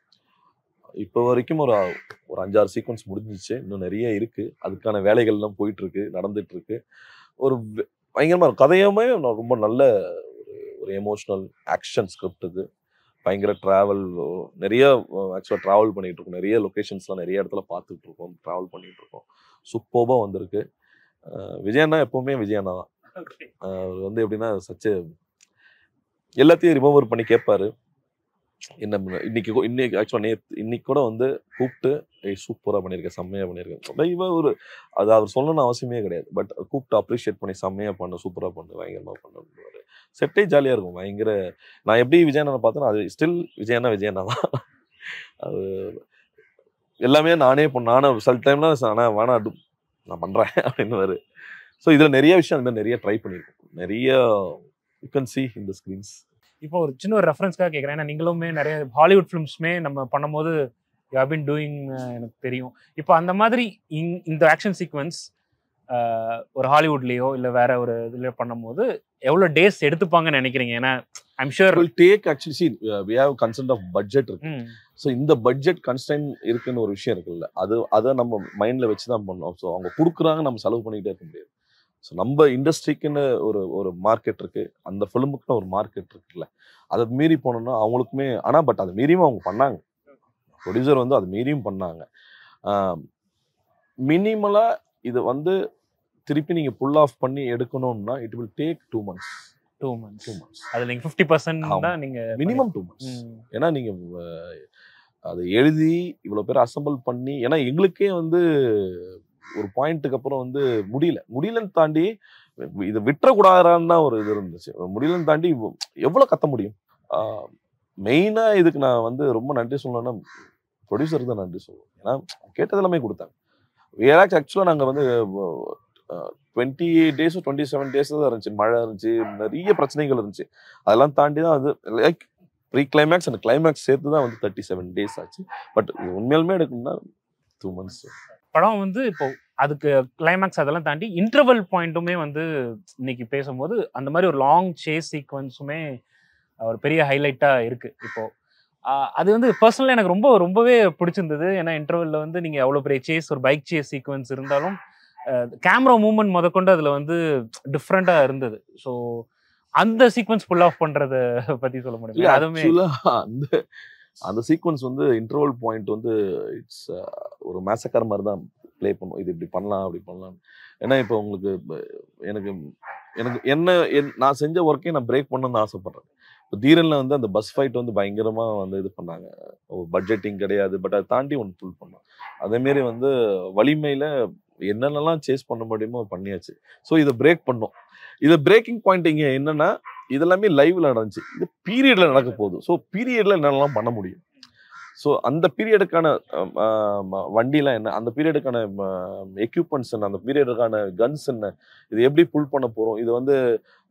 இப்போ வரைக்கும் ஒரு ஒரு அஞ்சாறு சீக்வன்ஸ் முடிஞ்சிச்சு இன்னும் நிறைய இருக்கு அதுக்கான வேலைகள்லாம் போயிட்டு இருக்கு நடந்துட்டு இருக்கு ஒரு வெ- பயங்கரமா இருக்கும். கதையுமே நான் ரொம்ப நல்ல ஒரு ஒரு எமோஷனல் ஆக்ஷன் ஸ்கிரிப்ட் இது பயங்கர ட்ராவல் நிறைய ஆக்சுவலாக ட்ராவல் பண்ணிட்டு இருக்கோம் நிறைய லொக்கேஷன்ஸ்லாம் நிறைய இடத்துல பார்த்துட்டு இருக்கோம் ட்ராவல் பண்ணிட்டு இருக்கோம் சூப்பராக வந்திருக்கு அஹ் விஜயண்ணா எப்பவுமே விஜயண்ணா தான் அஹ் அவர் வந்து எப்படின்னா சச்சு எல்லாத்தையும் ரிமூவர் பண்ணி கேட்பாரு என்ன பண்ண- இன்னைக்கு கூ- இன்னைக்கு ஆக்சுவலாக நேற்று இன்னைக்கு கூட வந்து கூப்பிட்டு ஏய் சூப்பராக பண்ணியிருக்கேன் செம்மையாக பண்ணியிருக்கேன் இவன் ஒரு அது அவர் சொல்லணும்னு அவசியமே கிடையாது பட் கூப்பிட்டு அப்ரிஷியேட் பண்ணி செம்மையாக பண்ண சூப்பராக பண்ணு பயங்கரமாக பண்ணுவார் செட்டே ஜாலியாக இருக்கும் பயங்கர நான் எப்படி விஜயண்ணனை பார்த்தேன்னா அது ஸ்டில் விஜயண்ணா விஜயண்ணா தான் அது எல்லாமே நானே பண்ண நானே சில டைம்லாம் ஆனால் வேணா டு நான் பண்ணுறேன் அப்படின்னு ஸோ இதில் நிறைய விஷயம் அந்த மாதிரி நிறைய ட்ரை பண்ணியிருக்கோம் நிறைய யூ கேன் சி இந்த ஸ்க்ரீன்ஸ் இப்போ ஒரு சின்ன ஒரு ரெஃபரன்ஸ்க்காக கேட்குறேன் ஏன்னா நீங்களுமே நிறைய ஹாலிவுட் ஃபிலிம்ஸ்மே நம்ம பண்ணும்போது யூ பின் டூயிங் எனக்கு தெரியும் இப்போ அந்த மாதிரி இங்- இந்த ஆக்ஷன் சீக்வன்ஸ் ஒரு ஹாலிவுட்லேயோ இல்லை வேற ஒரு இதில் பண்ணும்போது எவ்வளோ டேஸ் எடுத்துப்பாங்கன்னு நினைக்கிறீங்க ஏன்னா I'm sure will take actually see we have constraint of budget இருக்கு ஸோ இந்த பட்ஜெட் கன்ஸ்டைன் இருக்குன்னு ஒரு விஷயம் இருக்குல்ல அது அதை நம்ம மைண்டில் வச்சு தான் பண்ணோம் ஸோ அவங்க கொடுக்குறாங்க நம்ம செலவு பண்ணிக்கிட்டே இருக்க முடியாது ஸோ நம்ம இண்டஸ்ட்ரிக்குன்னு ஒரு ஒரு மார்க்கெட் இருக்கு அந்த ஃபிலிமுக்குன்னு ஒரு மார்க்கெட் இருக்குல்ல அதை மீறி போனோம்னா அவங்களுக்குமே ஆனால் பட் அதை மீறியும் அவங்க பண்ணாங்க ப்ரொடியூசர் வந்து அதை மீறியும் பண்ணாங்க மினிமலாக இது வந்து திருப்பி நீங்கள் புல் ஆஃப் பண்ணி எடுக்கணும்னா it will take two months two months two months அதுல நீங்க ஃபிஃப்டி பர்சன்ட் ஆமா. தான் நீங்க மினிமம் டூ மந்த்ஸ் ம். ஏன்னா நீங்க அஹ், அதை எழுதி இவ்வளவு பேர் அசெம்பிள் பண்ணி ஏன்னா எங்களுக்கே வந்து ஒரு பாயிண்ட்டுக்கு அப்புறம் வந்து முடியல முடியலன்னு தாண்டி இதை விட்டுறக்கூடாதான்னு தான் ஒரு இது இருந்துச்சு முடியலன்னு தாண்டி எவ்வளவு கத்த முடியும் மெயினா இதுக்கு நான் வந்து ரொம்ப நன்றி சொல்லணும்னா ப்ரொடியூசருக்கு தான் நன்றி சொல்லுவோம் ஏன்னா கேட்டது எல்லாமே கொடுத்தாங்க ஏதாச்சும் ஆக்சுவலாக நாங்கள் வந்து twenty days twenty seven days தான் இருந்துச்சு மழை இருந்துச்சு நிறைய பிரச்சனைகள் இருந்துச்சு அதெல்லாம் தாண்டி தான் அது like pre climax and climax சேர்த்து தான் வந்து தேர்ட்டி செவன் டேஸ் ஆச்சு பட் உண்மையாலுமே எடுக்கணும்னா டூ மந்த்ஸ் படம் வந்து இப்போ அதுக்கு கிளைமேக்ஸ் அதெல்லாம் தாண்டி இன்டர்வல் பாயிண்ட்டுமே வந்து இன்னைக்கு பேசும்போது அந்த மாதிரி ஒரு லாங் சேஸ் சீக்வன்ஸுமே ஒரு பெரிய ஹைலைட்டா இருக்கு இப்போ ஆஹ் அது வந்து பர்சனலாக எனக்கு ரொம்ப ரொம்பவே பிடிச்சிருந்தது ஏன்னா இன்டர்வல்ல வந்து நீங்க அவ்வளோ பெரிய சேஸ் ஒரு பைக் சேஸ் சீக்வன்ஸ் இருந்தாலும் கேமரா மூவ்மெண்ட் முதற்கொண்டு அதுல வந்து டிஃப்ரெண்டா இருந்தது ஸோ அந்த சீக்வன்ஸ் புல் ஆஃப் பண்றத பத்தி சொல்ல முடியும் இல்ல அதுவுமே ஆக்சுவலா அந்த அந்த சீக்வன்ஸ் வந்து இன்டர்வல் பாயிண்ட் வந்து இட்ஸ் ஒரு மேசக்கர் மாதிரி தான் ப்ளே பண்ணும் இது இப்படி பண்ணலாம் அப்படி பண்ணலாம் ஏன்னா இப்போ உங்களுக்கு இப்ப எனக்கு எனக்கு என்ன என்- நான் செஞ்ச ஒர்க்கே நான் பிரேக் பண்ணணும்னு ஆசைப்படுறேன் இப்போ தீரன்ல வந்து அந்த பஸ் ஃபைட் வந்து பயங்கரமா வந்து இது பண்ணாங்க பட்ஜெட்டிங் கிடையாது பட் அதை தாண்டி ஒன்று புல் பண்ணோம் அதேமாரி வந்து வலிமையில என்னென்னலாம் சேஸ் பண்ண முடியுமோ பண்ணியாச்சு ஸோ இதை பிரேக் பண்ணோம் இது பிரேக்கிங் பாயிண்ட் இங்க என்னன்னா இதெல்லாமே லைவ்ல நடந்துச்சு இது பீரியட்ல நடக்க போகுது ஸோ பீரியட்ல என்னென்னலாம் பண்ண முடியும் ஸோ அந்த பீரியடுக்கான வண்டிலாம் என்ன அந்த பீரியடுக்கான எக்யூப்மெண்ட்ஸ் என்ன அந்த பீரியடுக்கான கன்ஸ் என்ன இது எப்படி புல் பண்ண போறோம் இது வந்து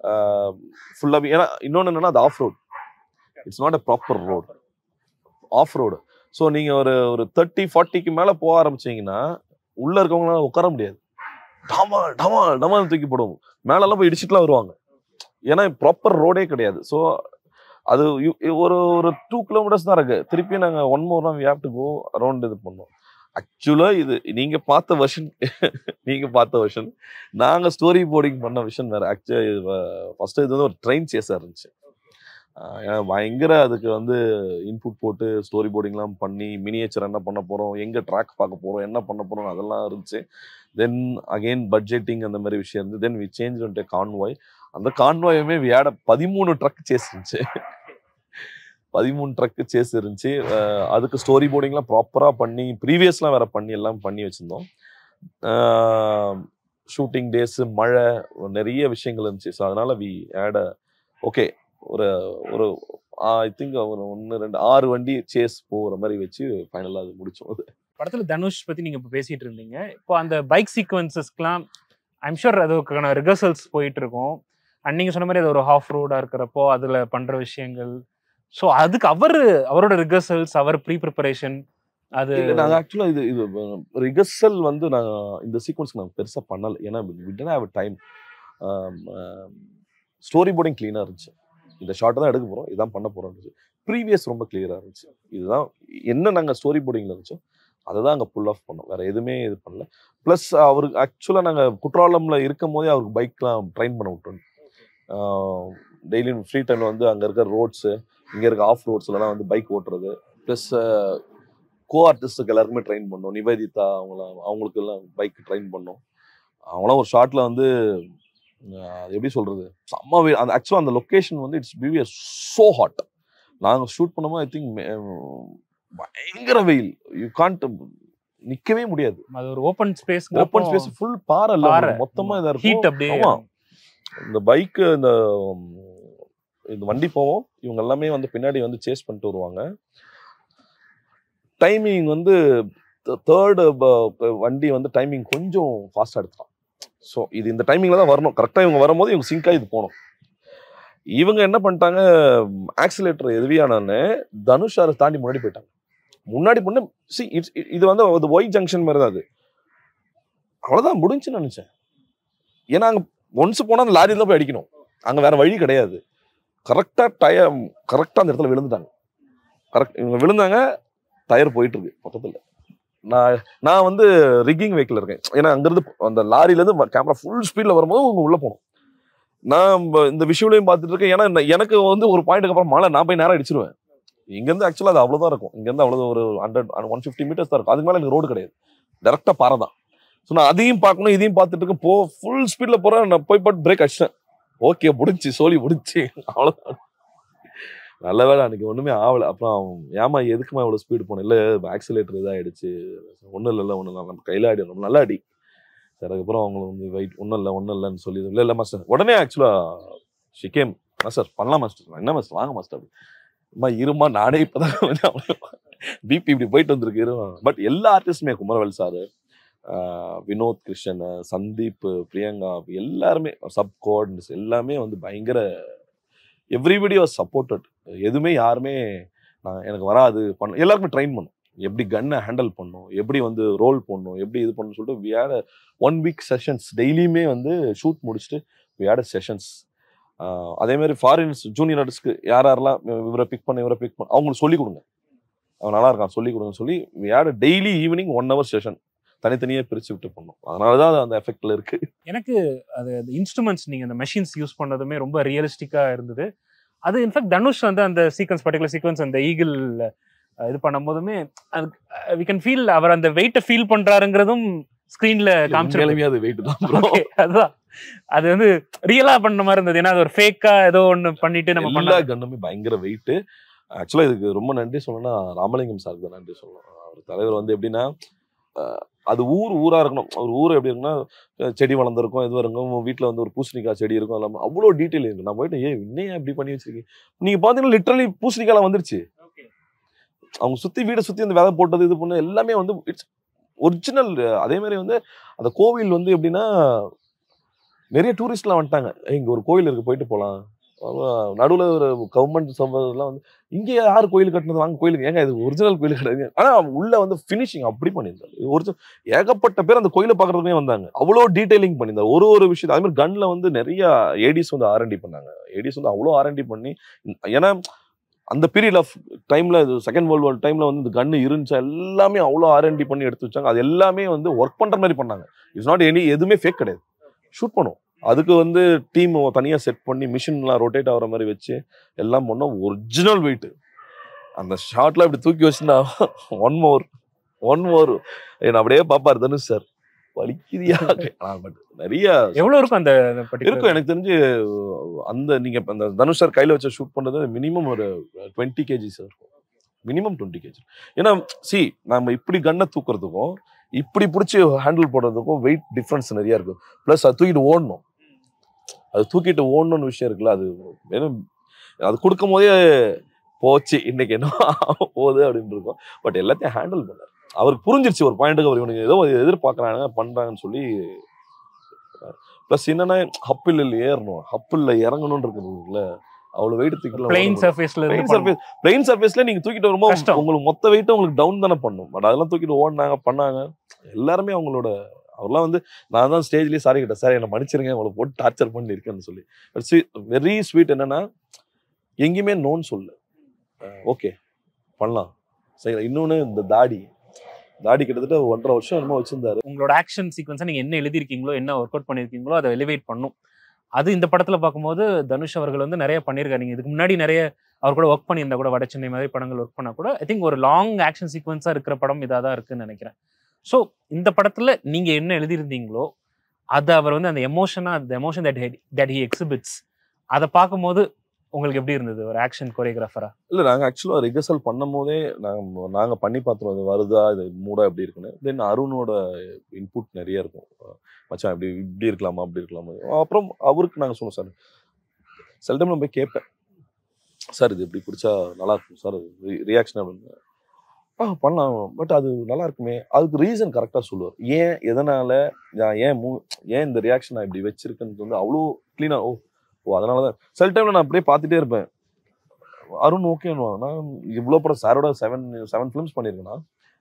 ஃபுல்லாக ஏன்னா இன்னொன்று என்னன்னா அது off road it's not a proper road off road so நீங்கள் ஒரு ஒரு தேர்ட்டி ஃபார்ட்டிக்கு மேலே போக ஆரம்பிச்சீங்கன்னா உள்ளே இருக்கவங்களால உட்கார முடியாது டமா டமா டமால் தூக்கி போடுவோம் மேலெல்லாம் போய் இடிச்சிட்டுலாம் வருவாங்க ஏன்னா ப்ராப்பர் ரோடே கிடையாது ஸோ அது யு- ஒரு ஒரு டூ கிலோமீட்டர்ஸ் தான் இருக்கு திருப்பி நாங்கள் one more we have to go around இது பண்ணோம் ஆக்சுவலாக இது நீங்கள் பார்த்த வெர்ஷன் நீங்கள் பார்த்த வெர்ஷன் நாங்கள் ஸ்டோரி போர்டிங் பண்ண விஷன் வேறு ஆக்சுவலி ஃபஸ்ட்டு இது வந்து ஒரு ட்ரெயின் சேஸாக இருந்துச்சு ஆஹ் ஏன்னா பயங்கர அதுக்கு வந்து இன்புட் போட்டு ஸ்டோரி போர்டிங்லாம் பண்ணி மினியேச்சர் என்ன பண்ண போகிறோம் எங்கே ட்ராக் பார்க்க போகிறோம் என்ன பண்ண போகிறோம் அதெல்லாம் இருந்துச்சு தென் அகெயின் பட்ஜெட்டிங் அந்த மாதிரி விஷயம் இருந்து தென் வி சேஞ்ச் வந்துட்டு கான்வாய் அந்த கான்வாயுமே வியாட பதிமூணு ட்ரக் சேஸ் இருந்துச்சு பதிமூணு ட்ரக்கு சேஸ் இருந்துச்சு அஹ் அதுக்கு ஸ்டோரி போர்டிங்லாம் ப்ராப்பராக பண்ணி ப்ரீவியஸ்லாம் வேற பண்ணி எல்லாம் பண்ணி வச்சுருந்தோம் ஷூட்டிங் டேஸு மழை நிறைய விஷயங்கள் இருந்துச்சு ஸோ அதனால வி ஆட ஓகே ஒரு ஒரு ஐ திங்க் ஒரு ஒன்று ரெண்டு ஆறு வண்டி சேஸ் போகிற மாதிரி வச்சு ஃபைனலாக அது முடிச்சோம் அது படத்துல தனுஷ் பத்தி நீங்க இப்போ பேசிட்டு இருந்தீங்க இப்போ அந்த பைக் சீக்வன்சஸ்க்குலாம் ஐம் ஷூர் அதுக்கான ரிஹர்சல்ஸ் போயிட்டு இருக்கும் அண்ட் நீங்க சொன்ன மாதிரி அது ஒரு ஹாஃப் ரோடா இருக்கிறப்போ அதுல பண்ற விஷயங்கள் ஸோ அதுக்கு அவர் அவரோட ரிஹர்சல்ஸ் அவர் ப்ரீ ப்ரிப்பரேஷன் அது இல்ல நாங்க ஆக்சுவலா இது இது ரிகர்சல் வந்து நாங்க இந்த சீக்வன்ஸ் நாங்க பெருசா பண்ணல ஏன்னா விட்டன் ஹேவ் டைம் ஸ்டோரி போர்டிங் கிளீனா இருந்துச்சு இந்த ஷார்ட் தான் எடுக்க போறோம் இதான் பண்ண போறோம் ப்ரீவியஸ் ரொம்ப கிளியரா இருந்துச்சு இதுதான் என்ன நாங்க ஸ்டோரி போர்டிங்ல இருந்துச்சோ அதை தான் அங்கே புல் ஆஃப் பண்ணோம் வேற எதுவுமே இது பண்ணல ப்ளஸ் அவருக்கு ஆக்சுவலாக நாங்கள் குற்றாலம்ல இருக்கும் போதே அவருக்கு பைக்லாம் ட்ரைன் பண்ண விட்டோம் டெய்லியும் ஃப்ரீ டைமில் வந்து அங்கே இருக்க ரோட்ஸு இங்கே இருக்க ஆஃப் ரோட்ஸ்லலாம் வந்து பைக் ஓட்டுறது ப்ளஸ் கோ ஆர்டிஸ்ட்டுக்கு எல்லாருக்குமே ட்ரெயின் பண்ணோம் நிவேதிதா அவங்களாம் அவங்களுக்கு எல்லாம் பைக் ட்ரெயின் பண்ணோம் அவங்களாம் ஒரு ஷார்ட்ல வந்து அஹ், அது எப்படி சொல்றது செம்ம வெயில் அந்த ஆக்சுவலாக அந்த லொக்கேஷன் வந்து இட்ஸ் பிவி சோ ஹாட் நாங்கள் ஷூட் பண்ணும்போது ஐ திங்க் பயங்கர வெயில் யூ கான்ட் நிக்கவே முடியாது அது ஒரு open space open space full பாறை இல்ல பாறை. மொத்தமா இதா ஹீட் இருக்கும் அப்படியே ஆமா. இந்த பைக் இந்த உம், இந்த வண்டி போவோம் இவங்க எல்லாமே வந்து பின்னாடி வந்து சேஸ் பண்ணிட்டு வருவாங்க டைமிங் வந்து தேர்டு வண்டி வந்து டைமிங் கொஞ்சம் ஃபாஸ்டா எடுத்துட்டான் ஸோ இது இந்த டைமிங்ல தான் வரணும் கரெக்டாக இவங்க வரும்போது இவங்க சிங்காக இது போகணும் இவங்க என்ன பண்ணிட்டாங்க ஆக்சிலேட்டர் எதுவியானு தனுஷ் அதை தாண்டி முன்னாடி போயிட்டாங்க முன்னாடி பண்ண சி இட்ஸ் இது வந்து அது ஒய் ஜங்ஷன் மாதிரி தான் அது அவ்வளோதான் முடிஞ்சுன்னு நினச்சேன் ஏன்னா அங்கே ஒன்ஸ் போனால் அந்த லாரியில் தான் போய் அடிக்கணும் அங்கே வேற வழி கிடையாது கரெக்டாக டயர் கரெக்டாக அந்த இடத்துல விழுந்துட்டாங்க கரெக்ட் இவங்க விழுந்தாங்க டயர் போயிட்டு இருக்கு பக்கத்தில் நான் நான் வந்து ரிக்கிங் வெஹிக்கிள் இருக்கேன் ஏன்னா அங்கேருந்து அந்த லாரியிலேருந்து கேமரா ஃபுல் ஸ்பீடில் வரும்போது அவங்க உள்ளே போகணும் நான் ப- இந்த விஷுவலையும் பார்த்துட்டு இருக்கேன் ஏன்னா இந்த- எனக்கு வந்து ஒரு பாயிண்ட்டுக்கு அப்புறம் மழை நான் போய் நேரம் அடிச்சிருவேன் இங்கேருந்து ஆக்சுவலாக அது அவ்வளோதான் இருக்கும் இங்கேருந்து அவ்வளோ ஒரு ஹண்ட்ரட் ஒன் ஃபிஃப்டி மீட்டர்ஸ் தான் இருக்கும் அதுக்கு மேலே எனக்கு ரோடு கிடையாது டேரெக்டாக பாறை தான் ஸோ நான் அதையும் பார்க்கணும் இதையும் பார்த்துட்டு இருக்கேன் போ ஃபுல் ஸ்பீடில் போகிறேன் நான் போய் பட் பிரேக் அடிச்சிட்டேன் ஓகே முடிஞ்சு சோலி முடிஞ்சு அவ்வளோதான் நல்ல வேலை அன்னைக்கு ஒண்ணுமே ஆகல அப்புறம் அவன், ஏம்மா எதுக்குமா இவ்வளவு ஸ்பீடு போன இல்ல ஆக்சிலேட்டர் இதாயிடுச்சு ஒண்ணும் இல்ல ஒண்ணும் இல்லை நம்ம கையில அடி ரொம்ப நல்லா அடி சரி அதுக்கப்புறம் அவங்க வந்து வெயிட் ஒன்றும் இல்லை ஒன்றும் இல்லைன்னு சொல்லி இல்லை இல்லை மாஸ்டர் உடனே ஆக்சுவலா ஷிகேம் மாஸ்டர் பண்ணலாம் மாஸ்டர் என்ன மாஸ்டர் வாங்க மாஸ்டர் அம்மா இருமா நானே இப்பதான் பிபி இப்படி போயிட்டு வந்திருக்கு இருமா பட் எல்லா ஆர்டிஸ்டுமே குமரவேல் சார் வினோத் கிருஷ்ணன் சந்தீப் பிரியங்கா எல்லாருமே சப் கோஆர்டினேட்ஸ் எல்லாமே வந்து பயங்கர எவ்ரிபடி வாஸ் சப்போர்ட்டட் எதுவுமே யாருமே நான் எனக்கு வராது பண்ண எல்லாருமே ட்ரைன் பண்ணும் எப்படி கன்னை ஹேண்டில் பண்ணும் எப்படி வந்து ரோல் பண்ணும் எப்படி இது பண்ணணும் சொல்லிட்டு we had one week sessions டெய்லியுமே வந்து ஷூட் முடிச்சுட்டு வி ஹேட் செஷன்ஸ் அதே மாதிரி ஃபாரின்ஸ் ஜூனியர் ஆர்டிஸ்ட்க்கு யார் யாரெல்லாம் இவரை பிக் பண்ண இவரை பிக் பண்ண அவங்களுக்கு சொல்லிக் கொடுங்க அவன் நல்லா இருக்கான் சொல்லிக் கொடுங்கன்னு சொல்லி we had daily evening one hour session தனித்தனியாக பிரித்து விட்டு பண்ணோம் அதனால தான் அது அந்த எஃபெக்டில் இருக்கு எனக்கு அது அந்த இன்ஸ்ட்ருமெண்ட்ஸ் நீங்க அந்த மெஷின்ஸ் யூஸ் பண்ணதுமே ரொம்ப ரியலிஸ்டிக்கா இருந்தது அது இன்ஃபேக்ட் தனுஷ் வந்து அந்த சீக்வன்ஸ் பர்டிகுலர் சீக்வன்ஸ் அந்த ஈகிள் இது பண்ணும்போதுமே வி கேன் ஃபீல் அவர் அந்த வெயிட்டை ஃபீல் பண்றாருங்கிறதும் ஸ்க்ரீன்ல காமிச்சிருக்காங்க உண்மையாலுமே அது வெயிட் தான் bro. Okay, அதுதான் அது வந்து ரியலா பண்ண மாதிரி இருந்தது ஏன்னா அது ஒரு ஃபேக்கா ஏதோ ஒண்ணு பண்ணிட்டு நம்ம எல்லா பண்ண கன்னுமே பயங்கர வெயிட் ஆக்சுவலா இதுக்கு ரொம்ப நன்றி சொல்லணும்னா ராமலிங்கம் சாருக்கு தான் நன்றி சொல்லணும் அவர் தலைவர் வந்து எப்படின்னா அஹ், அது ஊர் ஊரா இருக்கணும் ஒரு ஊர் எப்படி இருக்குன்னா அஹ், செடி வளர்ந்துருக்கும் இது இருக்கும் வீட்டில் வந்து ஒரு பூசணிக்காய் செடி இருக்கும் எல்லாம் அவ்வளோ டீட்டெயில் இருக்கு நான் போயிட்டு ஏ இன்னும் ஏன் இப்படி பண்ணி வச்சிருக்கீங்க நீங்க பாத்தீங்கன்னா லிட்டரலி பூசணிக்காய்லாம் வந்துருச்சு அவங்க சுத்தி வீடை சுத்தி அந்த விதை போட்டது இது பண்ண எல்லாமே வந்து இட்ஸ் ஒரிஜினல் அதே மாதிரி வந்து அந்த கோவில் வந்து எப்படின்னா நிறைய டூரிஸ்ட்லாம் வந்துட்டாங்க "ஏய், இங்க ஒரு கோவில் இருக்கு போயிட்டு போலாம் நடுவில் ஒரு கவர்மெண்ட் சம்பவம்லாம் வந்து இங்கே யார் கோயில் கட்டினது வாங்க கோயிலுக்கு ஏங்க இது ஒரிஜினல் கோயில் கிடையாது ஆனா உள்ள வந்து ஃபினிஷிங் அப்படி பண்ணியிருந்தாரு ஒரிஜினல் ஏகப்பட்ட பேர் அந்த கோயிலை பார்க்கறதுக்கே வந்தாங்க அவ்வளோ டீடைலிங் பண்ணியிருந்தாரு ஒரு ஒரு விஷயம் அதே மாதிரி கன்ல வந்து நிறைய ஏடிஸ் வந்து ஆர்என்டி பண்ணாங்க ஏடிஸ் வந்து அவ்வளோ ஆர்என்டி பண்ணி ஏன்னா அந்த பீரியட் ஆஃப் டைம்ல செகண்ட் வேர்ல்டு வார் டைம்ல வந்து இந்த கன்னு இருந்துச்சு எல்லாமே அவ்வளோ ஆர்என்டி பண்ணி எடுத்து வச்சாங்க அது எல்லாமே வந்து ஒர்க் பண்ற மாதிரி பண்ணாங்க இட்ஸ் நாட் எனி எதுவுமே ஃபேக் கிடையாது ஷூட் பண்ணுவோம் அதுக்கு வந்து டீம் தனியாக செட் பண்ணி மிஷின்லாம் ரொட்டேட் ஆகிற மாதிரி வச்சு எல்லாம் பண்ணோம் ஒரிஜினல் வெயிட் அந்த ஷார்ட்ல இப்படி தூக்கி வச்சுனா ஒன் மோர் ஒன் மோர் என்ன அப்படியே பார்ப்பாரு தனுஷ் சார் வலிக்குதியா பட் நிறைய எவ்வளவு இருக்கும் அந்த இருக்கும் பர்டிகுலர் எனக்கு தெரிஞ்சு அந்த நீங்க இப்ப அந்த தனுஷ் சார் கையில வச்சு ஷூட் பண்ணது மினிமம் ஒரு டுவெண்ட்டி கேஜிஸ் இருக்கும் மினிமம் டுவெண்ட்டி கேஜி ஏன்னா சி நம்ம இப்படி கன்னை தூக்குறதுக்கும் இப்படி பிடிச்சி ஹேண்டில் போடுறதுக்கும் வெயிட் டிஃப்ரென்ஸ் நிறைய இருக்கு ப்ளஸ் அது தூக்கிட்டு ஓடணும் அது தூக்கிட்டு ஓடணும்னு விஷயம் இருக்குல்ல அது வெறும் அது கொடுக்கும் போதே போச்சு இன்னைக்கு என்ன ஆக போகுது அப்படின்னு இருக்கும் பட் எல்லாத்தையும் ஹேண்டில் பண்ணார் அவருக்கு புரிஞ்சிருச்சு ஒரு பாயிண்ட்டுக்கு அவர் இவனுக்கு ஏதோ எதிர்பார்க்கறாங்க பண்றாங்கன்னு சொல்லி ப்ளஸ் என்னன்னா ஹப்பில் ஏறணும் ஹப்பில் இறங்கணும்னு இருக்குதுல அவ்வளவு வெயிட் தூக்கிட்டு பிளெயின் சர்ஃபேஸ்ல பிளெயின் இருந்து சர்ஃபேஸ் பிளெயின் சர்ஃபேஸ்ல நீங்க தூக்கிட்டு வரும்போது கஷ்டம். உங்களுக்கு மொத்த வெயிட்டும் உங்களுக்கு டவுன் தானே பண்ணும் பட் அதெல்லாம் தூக்கிட்டு ஓடினாங்க பண்ணாங்க எல்லாருமே அவங்களோட அவர்லாம் வந்து நான் தான் ஸ்டேஜ்லயே சாரி கிட்ட சார் என்ன மன்னிச்சிருங்க உங்களை போட்டு டார்ச்சர் பண்ணி இருக்கேன்னு சொல்லி வெரி ஸ்வீட் என்னன்னா எங்கேயுமே நோன்னு சொல்லு ஓகே பண்ணலாம் சரி இன்னொன்னு இந்த தாடி தாடி கிட்டத்தட்ட ஒன்றரை வருஷம் என்னமோ வச்சிருந்தாரு உங்களோட ஆக்ஷன் சீக்வன்ஸை நீங்க என்ன எழுதிருக்கீங்களோ என்ன ஒர்க் அவுட் பண்ணிருக்கீங்களோ அதை எலிவேட் பண்ணும் அது இந்த படத்துல பார்க்கும்போது தனுஷ் அவர்கள் வந்து நிறைய பண்ணியிருக்காரு நீங்க இதுக்கு முன்னாடி நிறைய அவர் கூட ஒர்க் பண்ணியிருந்தா கூட வட சென்னை மாதிரி படங்கள் ஒர்க் பண்ணா கூட ஐ திங்க் ஒரு லாங் ஆக்ஷன் சீக்வன்ஸா இருக்கிற படம் இதாக தான் இருக்குன்னு நினைக்கிறேன் ஸோ இந்த படத்துல நீங்க என்ன எழுதியிருந்தீங்களோ அதை அவர் வந்து அந்த எமோஷனா அந்த emotion that that he exhibits அதை பார்க்கும்போது உங்களுக்கு எப்படி இருந்தது ஒரு ஆக்ஷன் கொரியோகிராஃபரா இல்ல நாங்க ஆக்சுவலா ரிகர்சல் பண்ணும் போதே நாங்க நாங்க பண்ணி பார்த்துருவோம் இது வருதா இது மூடா எப்படி இருக்குன்னு தென் அருணோட இன்புட் நிறைய இருக்கும் அஹ் மச்சான் இப்படி இப்படி இருக்கலாமா அப்படி இருக்கலாமா அப்புறம் அவருக்கு நாங்க சொன்னோம் சார் சில டைம் நான் போய் கேட்பேன் சார் இது இப்படி பிடிச்சா நல்லா இருக்கும் சார் ரியாக்ஷன் அப்படின்னு ஆ பண்ணலாம் பட் அது நல்லா இருக்குமே அதுக்கு ரீசன் கரெக்டாக சொல்லுவார் ஏன் எதனால நான் ஏன் மூ ஏன் இந்த ரியாக்ஷன் நான் இப்படி வச்சிருக்கேன்னு வந்து அவ்வளோ க்ளீனாக ஓ ஓ அதனால தான் சில டைம்ல நான் அப்படியே பார்த்துட்டே இருப்பேன் அருண் ஓகேன்னு நான் இவ்வளோ படம் சாரோட செவன் செவன் ஃபிலிம்ஸ் பண்ணியிருக்கேன்னா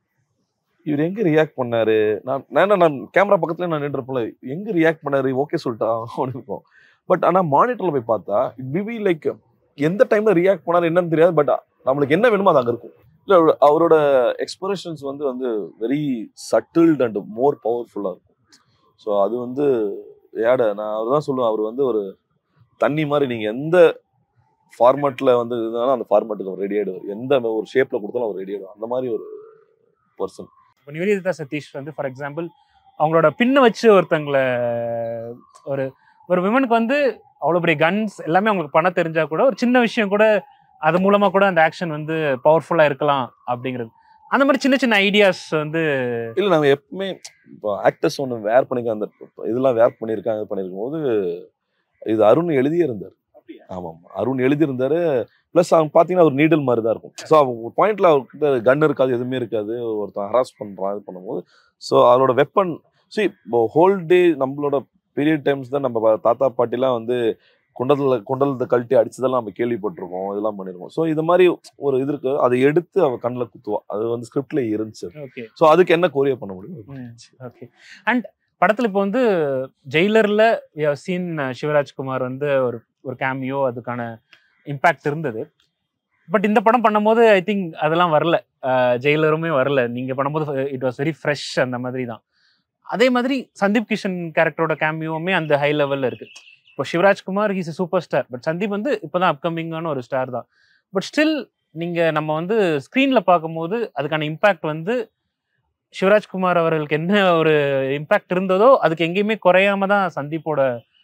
இவர் எங்க ரியாக்ட் பண்ணாரு நான் நான் நான் கேமரா பக்கத்துல நான் நின்றுப்பல எங்க ரியாக்ட் பண்ணாரு ஓகே சொல்லிட்டா அப்படின்னு இருக்கும் பட் ஆனா மானிட்டர்ல போய் பார்த்தா இட் பிபி லைக் எந்த டைம்ல ரியாக்ட் பண்ணாரு என்னன்னு தெரியாது பட் நம்மளுக்கு என்ன வேணுமோ அது அங்க இருக்கும் இல்ல அவரோட- அவரோட எக்ஸ்பிரஷன்ஸ் வந்து வந்து வெரி சட்டில்ட் அண்ட் மோர் பவர்ஃபுல்லா இருக்கும் ஸோ அது வந்து ஏட நான் அவர் தான் சொல்லுவேன் அவர் வந்து ஒரு தண்ணி மாதிரி நீங்க எந்த ஃபார்மேட்ல வந்து இருந்தாலும் அந்த ஃபார்மேட்டுக்கு அவர் ரெடி ஆயிடுவார் எந்த ஒரு ஷேப்ல கொடுத்தாலும் அவர் ரெடி ஆயிடுவார் அந்த மாதிரி ஒரு பர்சன் இப்போ நிவேதிதா சதீஷ் வந்து ஃபார் எக்ஸாம்பிள் அவங்களோட பின்ன வச்சு ஒருத்தங்களை ஒரு ஒரு விமனுக்கு வந்து அவ்வளோ பெரிய கன்ஸ் எல்லாமே அவங்களுக்கு பண்ண தெரிஞ்சா கூட ஒரு சின்ன விஷயம் கூட அது மூலமா கூட அந்த ஆக்ஷன் வந்து பவர்ஃபுல்லா இருக்கலாம் அப்படிங்கிறது அந்த மாதிரி சின்ன சின்ன ஐடியாஸ் வந்து இல்ல நாங்க எப்பவுமே இப்போ ஆக்டர்ஸ் ஒன்று வேர் பண்ணிக்க அந்த இதெல்லாம் வேர் பண்ணியிருக்காங்க இது பண்ணியிருக்கும் போது இது அருண் எழுதியே இருந்தார் ஆமாம் அருண் எழுதியிருந்தாரு ப்ளஸ் அவங்க பார்த்தீங்கன்னா ஒரு நீடல் மாதிரி தான் இருக்கும் ஸோ அவங்க பாயிண்ட்ல அவர்கிட்ட கன் இருக்காது எதுவுமே இருக்காது ஒருத்தன் ஹராஸ் பண்ணுறான் இது பண்ணும்போது ஸோ அவரோட வெப்பன் சி இப்போ ஹோல் டே நம்மளோட பீரியட் டைம்ஸ் தான் நம்ம பா- தாத்தா பாட்டிலாம் வந்து குண்டத்தில் குண்டலத்தை கழட்டி அடிச்சதெல்லாம் நம்ம கேள்விப்பட்டிருக்கோம் இதெல்லாம் பண்ணியிருக்கோம் ஸோ இது மாதிரி ஒரு இது இருக்கு அதை எடுத்து அவ கண்ணில் குத்துவா அது வந்து ஸ்கிரிப்ட்ல இருந்துச்சு ஓகே ஸோ அதுக்கு என்ன கோரியா பண்ண முடியும் ஓகே அண்ட் படத்துல இப்போ வந்து ஜெயிலர்ல சீன் சிவராஜ்குமார் வந்து ஒரு ஒரு கேமியோ அதுக்கான இம்பாக்ட் இருந்தது பட் இந்த படம் பண்ணும்போது ஐ திங்க் அதெல்லாம் வரல ஜெயிலருமே வரல நீங்க பண்ணும்போது இட் வாஸ் வெரி ஃப்ரெஷ் அந்த மாதிரி தான் அதே மாதிரி சந்தீப் கிஷன் கேரக்டரோட கேமியோவுமே அந்த ஹை லெவல்ல இருக்கு இப்போ Shivarajkumar he's super star but Sandeep வந்து இப்போதான் அப்கமிங்கான ஒரு ஸ்டார் தான் பட் ஸ்டில் நீங்க நம்ம வந்து ஸ்க்ரீன்ல பார்க்கும்போது அதுக்கான இம்பாக்ட் வந்து சிவராஜ்குமார் அவர்களுக்கு என்ன ஒரு இம்பாக்ட் இருந்ததோ அதுக்கு எங்கேயுமே குறையாம தான் சந்தீப்போட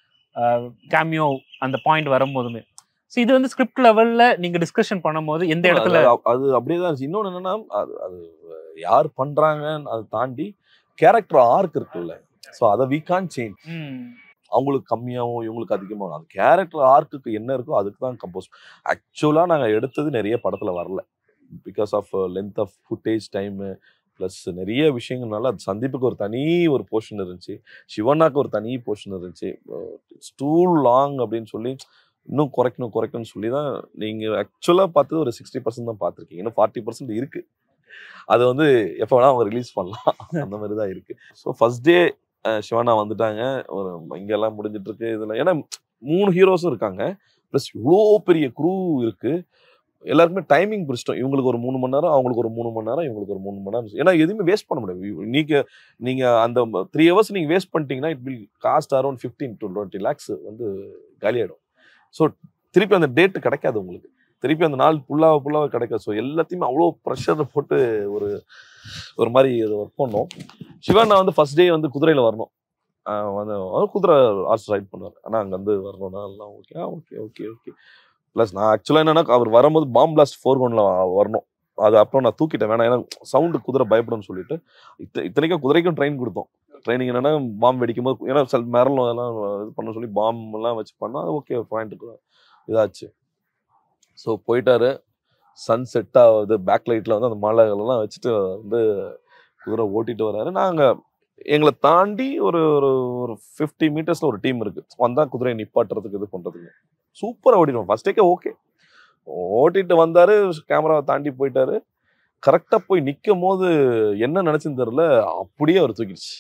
கேமியோ அந்த பாயிண்ட் வரும்போதுமே ஸோ இது வந்து ஸ்கிரிப்ட் லெவல்ல நீங்க டிஸ்கஷன் பண்ணும்போது எந்த இடத்துல அது- அது அப்படியே தான் இருந்துச்சு இன்னொன்று என்னன்னா அது அது யார் பண்றாங்கன்னு அதை தாண்டி கேரக்டர் ஆர்க் இருக்குல்ல ஸோ அதை வி கான் சேஞ்ச் ம், அவங்களுக்கு கம்மியாகவும் இவங்களுக்கு அதிகமாகும் அது கேரக்டர் ஆர்க்குக்கு என்ன இருக்கோ அதுக்கு தான் கம்போஸ் ஆக்சுவலாக நாங்கள் எடுத்தது நிறைய படத்தில் வரல because of length of footage time plus நிறைய விஷயங்கள்னால அது சந்தீப்புக்கு ஒரு தனி ஒரு போர்ஷன் இருந்துச்சு சிவனாக்கு ஒரு தனி போர்ஷன் இருந்துச்சு இட்ஸ் டூ லாங் அப்படின்னு சொல்லி இன்னும் குறைக்கணும் குறைக்கணும்னு சொல்லி தான் நீங்கள் ஆக்சுவலாக பார்த்தது ஒரு சிக்ஸ்டி பர்சன்ட் தான் பார்த்துருக்கீங்க இன்னும் ஃபார்ட்டி பர்சன்ட் இருக்குது அது வந்து எப்போ வேணால் அவங்க ரிலீஸ் பண்ணலாம் அந்த மாதிரி தான் இருக்குது ஸோ ஃபர்ஸ்ட் டே சிவனா வந்துட்டாங்க ஒரு இங்கெல்லாம் முடிஞ்சிட்டு இருக்கு இதில் ஏன்னா மூணு ஹீரோஸும் இருக்காங்க ப்ளஸ் இவ்வளோ பெரிய குரூ இருக்கு எல்லாருக்குமே டைமிங் பிடிச்சிட்டோம் இவங்களுக்கு ஒரு மூணு மணி நேரம் அவங்களுக்கு ஒரு மூணு மணி நேரம் இவங்களுக்கு ஒரு மூணு மணி நேரம் ஏன்னா எதுவுமே வேஸ்ட் பண்ண முடியாது நீங்க நீங்க அந்த த்ரீ ஹவர்ஸ் நீங்க வேஸ்ட் பண்ணிட்டீங்கன்னா it will cost around fifteen to twenty lakhs வந்து காலியாயிடும் ஸோ திருப்பி அந்த டேட் கிடைக்காது உங்களுக்கு திருப்பி அந்த நாள் ஃபுல்லாக ஃபுல்லாக கிடைக்காது ஸோ எல்லாத்தையுமே அவ்வளோ ப்ரெஷர் போட்டு ஒரு ஒரு மாதிரி ஒர்க் பண்ணோம் சிவண்ணா வந்து ஃபர்ஸ்ட் டே வந்து குதிரையில் வரணும் ஆஹ் வந்து அவர் குதிரை ஹார்ஸ் ரைட் பண்ணுவார் ஆனால் அங்கே வந்து வரணும்னா எல்லாம் okay okay okay okay plus நான் ஆக்சுவலாக என்னன்னா அவர் வரும்போது பாம் பிளாஸ்ட் ஃபோர் ஒன்ல வரணும் அது அப்புறம் நான் தூக்கிட்டேன் வேணாம் ஏன்னா சவுண்டு குதிரை பயப்படும்னு சொல்லிட்டு இத்த இத்தனைக்கும் குதிரைக்கும் ட்ரெயின் கொடுத்தோம் ட்ரைனிங் என்னன்னா பாம் வெடிக்கும் போது ஏன்னா சில மேரலும் அதெல்லாம் இது பண்ண சொல்லி பாம் எல்லாம் வச்சு பண்ணால் அது ஓகே பாயிண்ட்டுக்கு இதாச்சு ஸோ போயிட்டாரு சன் செட் ஆகுது பேக் லைட்டில் வந்து அந்த மாலைகளெல்லாம் வச்சுட்டு வந்து குதிரை ஓட்டிட்டு வராரு நாங்கள் எங்களை தாண்டி ஒரு ஒரு ஒரு ஃபிஃப்டி மீட்டர்ஸில் ஒரு டீம் இருக்கு வந்தால் குதிரையை நிப்பாட்டுறதுக்கு இது பண்ணுறதுக்கு சூப்பராக ஓட்டிடுவோம் ஃபர்ஸ்ட் டேக்கே ஓகே ஓட்டிட்டு வந்தாரு கேமராவை தாண்டி போயிட்டாரு கரெக்டாக போய் நிற்கும் போது என்ன நினச்சுன்னு தெரில அப்படியே அவர் தூக்கிடுச்சு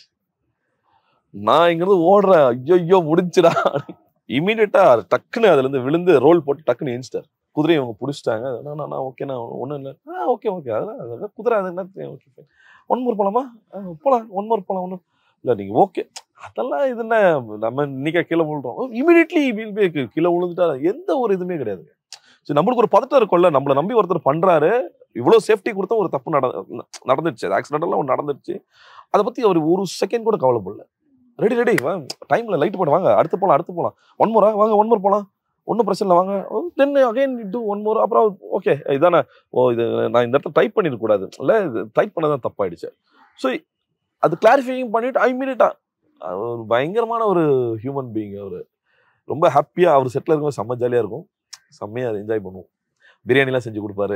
நான் இங்கிருந்து ஓடுறேன் ஐயோ ஐயோ முடிஞ்சுடா இமீடியட்டா டக்குன்னு அதுல இருந்து விழுந்து ரோல் போட்டு டக்குன்னு எஞ்சிட்டார் குதிரையை அவங்க பிடிச்சிட்டாங்க நான் ஓகே நான் ஒன்றும் இல்லை ஆ ஓகே ஓகே அதெல்லாம் அதெல்லாம் குதிரை அது என்ன ஓகே ஒன் மோர் போலாமா போலாம் ஒன் மோர் போலாம் ஒன்றும் இல்லை நீங்கள் ஓகே அதெல்லாம் இது என்ன நம்ம இன்னைக்கா கீழே விழுறோம் இமீடியட்லி வில் பி கீழே விழுந்துட்டா எந்த ஒரு இதுவுமே கிடையாதுங்க சரி நம்மளுக்கு ஒரு பதட்டம் இருக்கும்ல நம்மளை நம்பி ஒருத்தர் பண்றாரு இவ்வளோ சேஃப்டி கொடுத்தா ஒரு தப்பு நட நடந்துடுச்சு அது ஆக்சிடென்ட் எல்லாம் ஒன்று நடந்துடுச்சு அதை பத்தி அவர் ஒரு செகண்ட் கூட கவலைப்படல ரெடி ரெடி வா டைம்ல லைட் போட வாங்க அடுத்து போலாம் அடுத்து போலாம் ஒன் மோரா வாங்க ஒன் மோர் போலாம் ஒன்றும் பிரச்சனை இல்லை வாங்க then again do one more அப்புறம் ஓகே இதானே ஓ இது நான் இந்த இடத்துல டைப் பண்ணிடக்கூடாது இல்லை இது டைப் பண்ணதான் தப்பாயிடுச்சு ஸோ அது கிளாரிஃபைங் பண்ணிட்டு இமீடியட்டா ஒரு பயங்கரமான ஒரு ஹியூமன் பீயிங் அவர் ரொம்ப ஹாப்பியாக அவர் செட்டில் இருக்கும்போது செம்ம ஜாலியாக இருக்கும் செம்மையாக என்ஜாய் பண்ணுவோம் பிரியாணிலாம் செஞ்சு கொடுப்பாரு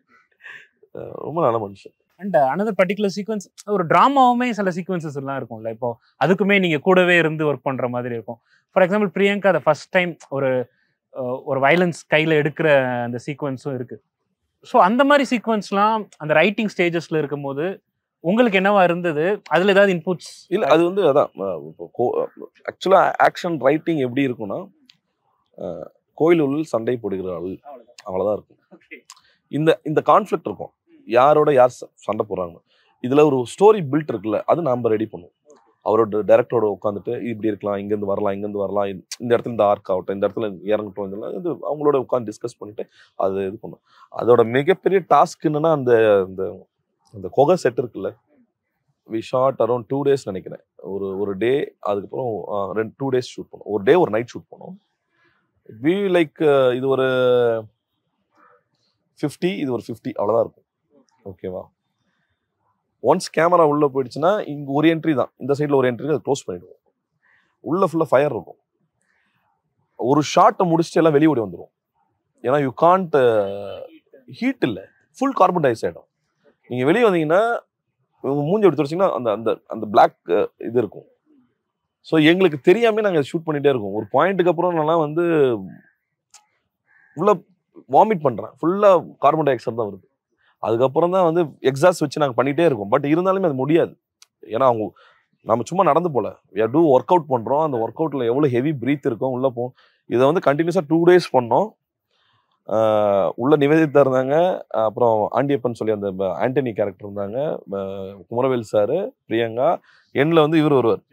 அஹ் ரொம்ப நல்ல மனுஷன் அண்ட் அனதர் பர்டிகுலர் சீக்வன்ஸ் ஒரு ட்ராமாவுமே சில சீக்வன்சஸ் எல்லாம் இருக்கும்ல இப்போ அதுக்குமே நீங்க கூடவே இருந்து ஒர்க் பண்ற மாதிரி இருக்கும் ஃபார் எக்ஸாம்பிள் பிரியங்கா அதை ஃபர்ஸ்ட் டைம் ஒரு அஹ், ஒரு வயலன்ஸ் கையில எடுக்கிற அந்த சீக்வன்ஸும் இருக்கு ஸோ அந்த மாதிரி சீக்வன்ஸ்லாம் அந்த ரைட்டிங் ஸ்டேஜஸ்ல இருக்கும்போது உங்களுக்கு என்னவா இருந்தது அதுல ஏதாவது இன்புட்ஸ் இல்லை அது வந்து அதான் அஹ் இப்போ ஆக்சுவலாக ஆக்ஷன் ரைட்டிங் எப்படி இருக்கும்னா அஹ் கோயில் உள்ளில் சண்டை போடுகிற ஆள் அவ்வளோதான் இருக்கும் இந்த இந்த கான்ஃப்ளிக்ட் இருக்கும் யாரோட யார் ச- சண்டை போடுறாங்க இதுல ஒரு ஸ்டோரி பில்ட் இருக்குல்ல அது நாம ரெடி பண்ணுவோம் அவரோட டைரக்டரோட உட்காந்துட்டு இப்படி இருக்கலாம் இங்கேருந்து வரலாம் இங்கேருந்து வரலாம் இந்த- இந்த இடத்துல இந்த ஆர்க் ஆகட்டும் இந்த இடத்துல இறங்கட்டும் இதெல்லாம் இது அவங்களோட உட்காந்து டிஸ்கஸ் பண்ணிட்டு அது இது பண்ணும் அதோட மிகப்பெரிய டாஸ்க் என்னன்னா அந்த இந்த அந்த கொகை செட் இருக்குல்ல we shot around two days நினைக்கிறேன் ஒரு ஒரு டே அதுக்கப்புறம் ஆ, ரெண்டு டூ டேஸ் ஷூட் பண்ணோம் ஒரு டே ஒரு நைட் ஷூட் பண்ணோம் பி லைக் இது ஒரு ஃபிஃப்டி இது ஒரு ஃபிஃப்டி அவ்வளோதான் இருக்கும் ஓகேவா ஒன்ஸ் கேமரா உள்ள போயிடுச்சுன்னா இங்க ஒரு என்ட்ரி தான் இந்த சைடில் ஒரு என்ட்ரி அதை க்ளோஸ் பண்ணிடுவோம் உள்ள ஃபுல்லாக ஃபயர் இருக்கும் ஒரு ஷாட்டை முடிச்சுட்டு எல்லாம் வெளியே ஓடி வந்துடும் ஏன்னா யூ காண்ட் ஹீட் இல்லை ஃபுல் கார்பன் டை ஆகிடும் நீங்கள் வெளியே வந்தீங்கன்னா உங்க மூஞ்சி எடுத்து வச்சிங்கன்னா அந்த அந்த அந்த பிளாக் இது இருக்கும் ஸோ எங்களுக்கு தெரியாம நாங்கள் ஷூட் பண்ணிட்டே இருக்கோம் ஒரு பாயிண்ட்டுக்கு அப்புறம் நான் வந்து ஃபுல்லாக வாமிட் பண்ணுறேன் ஃபுல்லாக கார்பன் டை ஆக்சைடு தான் வருது அதுக்கப்புறம் தான் வந்து எக்ஸாஸ்ட் வச்சு நாங்கள் பண்ணிகிட்டே இருக்கோம் பட் இருந்தாலுமே அது முடியாது ஏன்னா அவங்க நம்ம சும்மா நடந்து போல டூ ஒர்க் அவுட் பண்ணுறோம் அந்த ஒர்க் அவுட்டில் எவ்வளோ ஹெவி பிரீத் இருக்கும் உள்ளே போகும் இதை வந்து கண்டினியூஸாக டூ டேஸ் பண்ணோம் ஆஹ் உள்ள நிவேதிதா இருந்தாங்க அப்புறம் ஆண்டியப்பன் சொல்லி அந்த ப- ஆண்டனி கேரக்டர் இருந்தாங்க ப- குமரவேல் சார் பிரியங்கா எண்ணில் வந்து இவர் வருவார்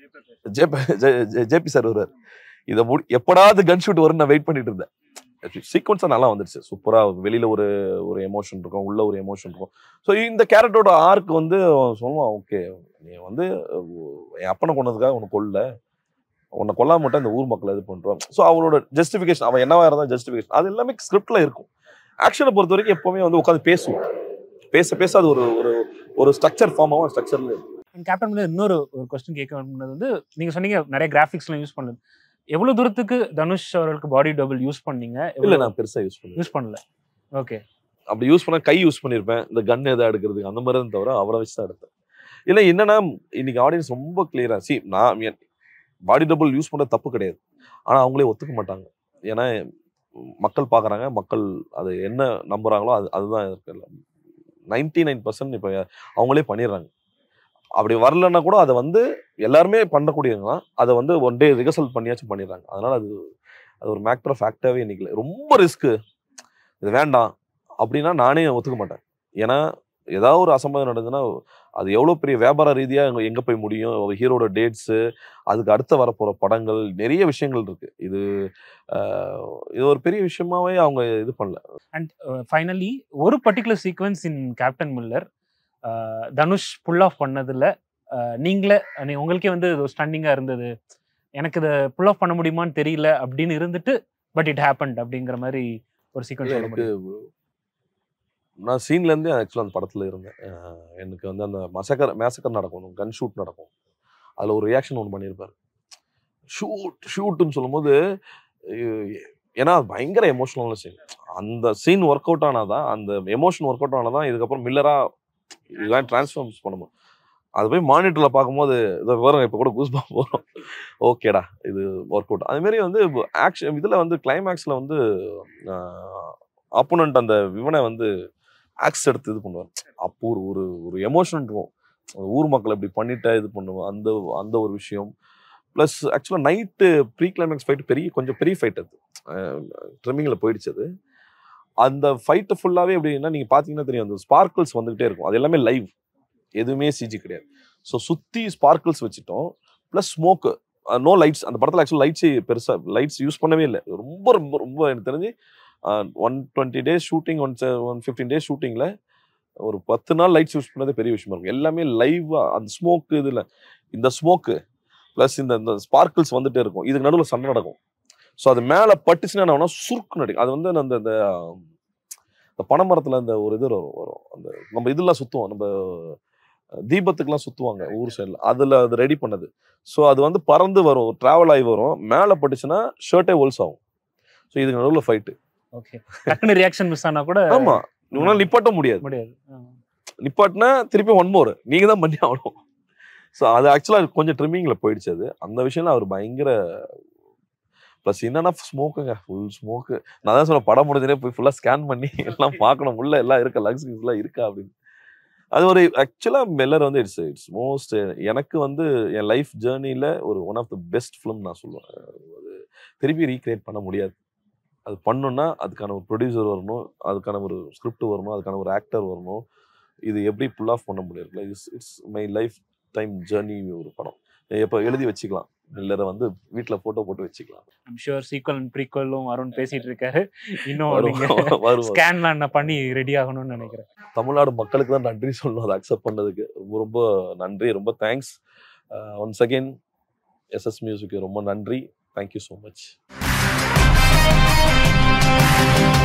ஜேபி சார் வருவார் இதை முடி எப்படாவது கன் ஷூட் வரும்னு நான் வெயிட் பண்ணிட்டு இருந்தேன் சீக்வன்ஸாக நல்லா வந்துருச்சு சூப்பராக வெளியில் ஒரு ஒரு எமோஷன் இருக்கும் உள்ள ஒரு எமோஷன் இருக்கும் ஸோ இந்த கேரக்டரோட ஆர்க் வந்து அவன் சொல்லுவான் ஓகே நீ வந்து அஹ், என் அப்பனை கொண்டதுக்காக உனக்கு கொல்ல உன்னை கொல்லாம மட்டும் இந்த ஊர் மக்களை இது பண்றான் ஸோ அவனோட ஜஸ்டிஃபிகேஷன் அவன் என்னவா இருந்தா ஜஸ்டிஃபிகேஷன் அது எல்லாமே ஸ்கிரிப்ட்ல இருக்கும் ஆக்ஷனை பொறுத்த வரைக்கும் எப்பவுமே வந்து உட்காந்து பேசுவோம் பேச பேச அது ஒரு ஒரு ஒரு ஸ்ட்ரக்சர் ஃபார்ம் ஆகும் ஸ்ட்ரக்சர்ல கேப்டன் வந்து இன்னொரு ஒரு கொஸ்டின் கேட்க விரும்புனது வந்து நீங்க சொன்னீங்க நிறைய கிராஃபிக்ஸ்லாம் யூஸ் பண்ணது எவ்வளவு தூரத்துக்கு தனுஷ் அவர்களுக்கு பாடி டபுள் யூஸ் பண்ணீங்க இல்ல நான் பெருசா யூஸ் பண்ணுவேன் யூஸ் பண்ணல ஓகே அப்படி யூஸ் பண்ண கை யூஸ் பண்ணியிருப்பேன் இந்த கன் எதாவது எடுக்கிறதுக்கு அந்த மாதிரி தான் தவிர அவரை வச்சு தான் எடுத்தேன் இல்லை என்னன்னா இன்னைக்கு ஆடியன்ஸ் ரொம்ப கிளியரா சி நான் பாடி டபுள் யூஸ் பண்ண தப்பு கிடையாது ஆனா அவங்களே ஒத்துக்க மாட்டாங்க ஏன்னா மக்கள் பார்க்கறாங்க மக்கள் அது என்ன நம்புறாங்களோ அது அதுதான் இருக்குல்ல நைன்டி நைன் பர்சன்ட் இப்போ அவங்களே பண்ணிடுறாங்க அப்படி வரலன்னா கூட அதை வந்து எல்லாருமே பண்ணக்கூடியவங்க தான் அதை வந்து ஒன் டே ரிகர்சல் பண்ணியாச்சும் பண்ணிடுறாங்க அதனால அது அது ஒரு மேக்டர் ஃபேக்டாகவே இன்னைக்கு இல்லை. ரொம்ப ரிஸ்க்கு இது வேண்டாம் அப்படின்னா நானே ஒத்துக்க மாட்டேன் ஏன்னா ஏதாவது ஒரு அசம்பவம் நடந்ததுன்னா அது எவ்வளோ பெரிய வியாபார ரீதியாக எங்கே எங்கே போய் முடியும் ஒரு ஹீரோட டேட்ஸு அதுக்கு அடுத்து வரப்போகிற படங்கள் நிறைய விஷயங்கள் இருக்கு இது ஆஹ், இது ஒரு பெரிய விஷயமாவே அவங்க இது பண்ணல அண்ட் ஃபைனலி ஒரு particular sequence in Captain Miller Dhanush pull off பண்ணதுல அஹ், நீங்களே நீ- உங்களுக்கே வந்து ஸ்டன்னிங்காக இருந்தது எனக்கு இதை புல் ஆஃப் பண்ண முடியுமான்னு தெரியல அப்படின்னு இருந்துட்டு பட் இட் ஹேப்பன் அப்படிங்கிற மாதிரி ஒரு சீக்வன்ஸ் சொல்ல எனக்கு முடியும் நான் சீன்லேருந்தே ஆக்சுவலாக அந்த படத்தில் இருந்தேன் ஆஹ், எனக்கு வந்து அந்த மசக்கர் மேசக்கர் நடக்கும் கன் ஷூட் நடக்கும் அதில் ஒரு ரியாக்ஷன் ஒன்று பண்ணியிருப்பார் ஷூட் ஷூட்டுன்னு சொல்லும்போது அஹ், ஏன்னா அது பயங்கர எமோஷனலான சீன் அந்த சீன் ஒர்க் அவுட் ஆனாதான் அந்த எமோஷன் ஒர்க் அவுட் ஆனாதான் இதுக்கப்புறம் மில்லரா இதெல்லாம் டிரான்ஸ்ஃபார்ம்ஸ் பண்ணணும் அது போய் மானிட்டரில் பார்க்கும்போது இதை வரும் இப்போ கூட கூஸ் போகிறோம் ஓகேடா இது ஒர்க் அவுட் அதுமாரி வந்து ஆக்ஷன் இதில் வந்து கிளைமேக்ஸில் வந்து ஆப்போனண்ட் அந்த விவனை வந்து ஆக்ஸ் எடுத்து இது பண்ணுவார் அப்போ ஒரு ஒரு ஒரு எமோஷன் இருக்கும் அந்த ஊர் மக்கள் இப்படி பண்ணிட்டா இது பண்ணுவோம் அந்த அந்த ஒரு விஷயம் ப்ளஸ் ஆக்சுவலாக நைட்டு ப்ரீ கிளைமேக்ஸ் ஃபைட் பெரிய கொஞ்சம் பெரிய ஃபைட் அது ட்ரிம்மிங்கில் போயிடுச்சு அது அந்த ஃபைட்டு ஃபுல்லாகவே எப்படின்னா நீங்கள் பார்த்தீங்கன்னா தெரியும் அந்த ஸ்பார்க்கிள்ஸ் வந்துகிட்டே இருக்கும் அது எல்லாமே லைவ் எதுவுமே சிஜி கிடையாது ஸோ சுற்றி ஸ்பார்க்கிள்ஸ் வச்சுட்டோம் ப்ளஸ் ஸ்மோக்கு நோ லைட்ஸ் அந்த படத்தில் ஆக்சுவல் லைட்ஸ் பெருசாக லைட்ஸ் யூஸ் பண்ணவே இல்லை ரொம்ப ரொம்ப ரொம்ப எனக்கு தெரிஞ்சு one twenty days shooting one one fifteen days ஷூட்டிங்கில் ஒரு பத்து நாள் லைட்ஸ் யூஸ் பண்ணதே பெரிய விஷயமா இருக்கும் எல்லாமே லைவாக அந்த ஸ்மோக்கு இதில் இந்த ஸ்மோக்கு ப்ளஸ் இந்த இந்த ஸ்பார்க்கிள்ஸ் வந்துட்டே இருக்கும் இதுக்கு நடுவில் சண்டை நடக்கும் ஸோ அது மேலே பட்டுச்சுன்னா என்ன ஆகும்னா சுருக்கு நடிக்கும் அது வந்து அந்த இந்த இந்த பனைமரத்தில் அந்த ஒரு இது வரும் வரும் அந்த நம்ம இதெல்லாம் சுற்றுவோம் நம்ம தீபத்துக்கெல்லாம் சுற்றுவாங்க ஊர் சைடில் அதில் அது ரெடி பண்ணது ஸோ அது வந்து பறந்து வரும் ட்ராவல் ஆகி வரும் மேலே பட்டுச்சுன்னா ஷர்ட்டே ஒல்ஸ் ஆகும் ஸோ இதுக்கு நடுவில் ஃபைட்டு ஓகே டக்குனு ரியாக்ஷன் மிஸ் ஆனா கூட ஆமா உங்களால் நிப்பாட்ட முடியாது முடியாது ஆ. நிப்பாட்டினா திருப்பி ஒன் மோர் நீங்க தான் பண்ணி ஆகணும் ஸோ அது ஆக்சுவலாக கொஞ்சம் ட்ரிம்மிங்கில் போயிடுச்சு அது அந்த விஷயம்ல அவர் பயங்கர ப்ளஸ் என்னன்னா ஸ்மோக்குங்க ஃபுல் ஸ்மோக்கு நான் தான் சொல்ல படம் முடிஞ்சனே போய் ஃபுல்லாக ஸ்கேன் பண்ணி எல்லாம் பார்க்கணும் உள்ள எல்லாம் இருக்கா லக்ஸரிஸ் எல்லாம் இருக்கா அப்படின்னு அது ஒரு ஆக்சுவலாக மெல்லர் வந்து இட்ஸ் இட்ஸ் மோஸ்ட் எனக்கு வந்து என் லைஃப் ஜேர்னியில் ஒரு one of the best film நான் சொல்லுவேன் அது திருப்பி ரீக்ரியேட் பண்ண முடியாது அது பண்ணணும்னா அதுக்கான ஒரு ப்ரொடியூசர் வரணும் அதுக்கான ஒரு ஸ்கிரிப்ட் வரணும் அதுக்கான ஒரு ஆக்டர் வரணும் இது எப்படி புல் ஆஃப் பண்ண முடியாது it's it's my lifetime journey ஒரு படம் எப்போ எழுதி வச்சுக்கலாம் இல்லைற வந்து வீட்டில் ஃபோட்டோ போட்டு வச்சுக்கலாம் ஐம் ஷுவர் சீக்வல் அண்ட் ப்ரீக்வலும் அருண் பேசிட்டு இருக்காரு இன்னும் வரும் நீங்க வரும் ஸ்கேன்லாம் நான் பண்ணி ரெடி ஆகணும்னு நினைக்கிறேன் தமிழ்நாடு மக்களுக்கு தான் நன்றி சொல்லணும் அதை அக்செப்ட் பண்ணதுக்கு ரொம்ப ரொம்ப நன்றி ரொம்ப தேங்க்ஸ் ஒன்ஸ் அகெயின் எஸ்எஸ் மியூசிக்கு ரொம்ப நன்றி தேங்க்யூ ஸோ மச் Thank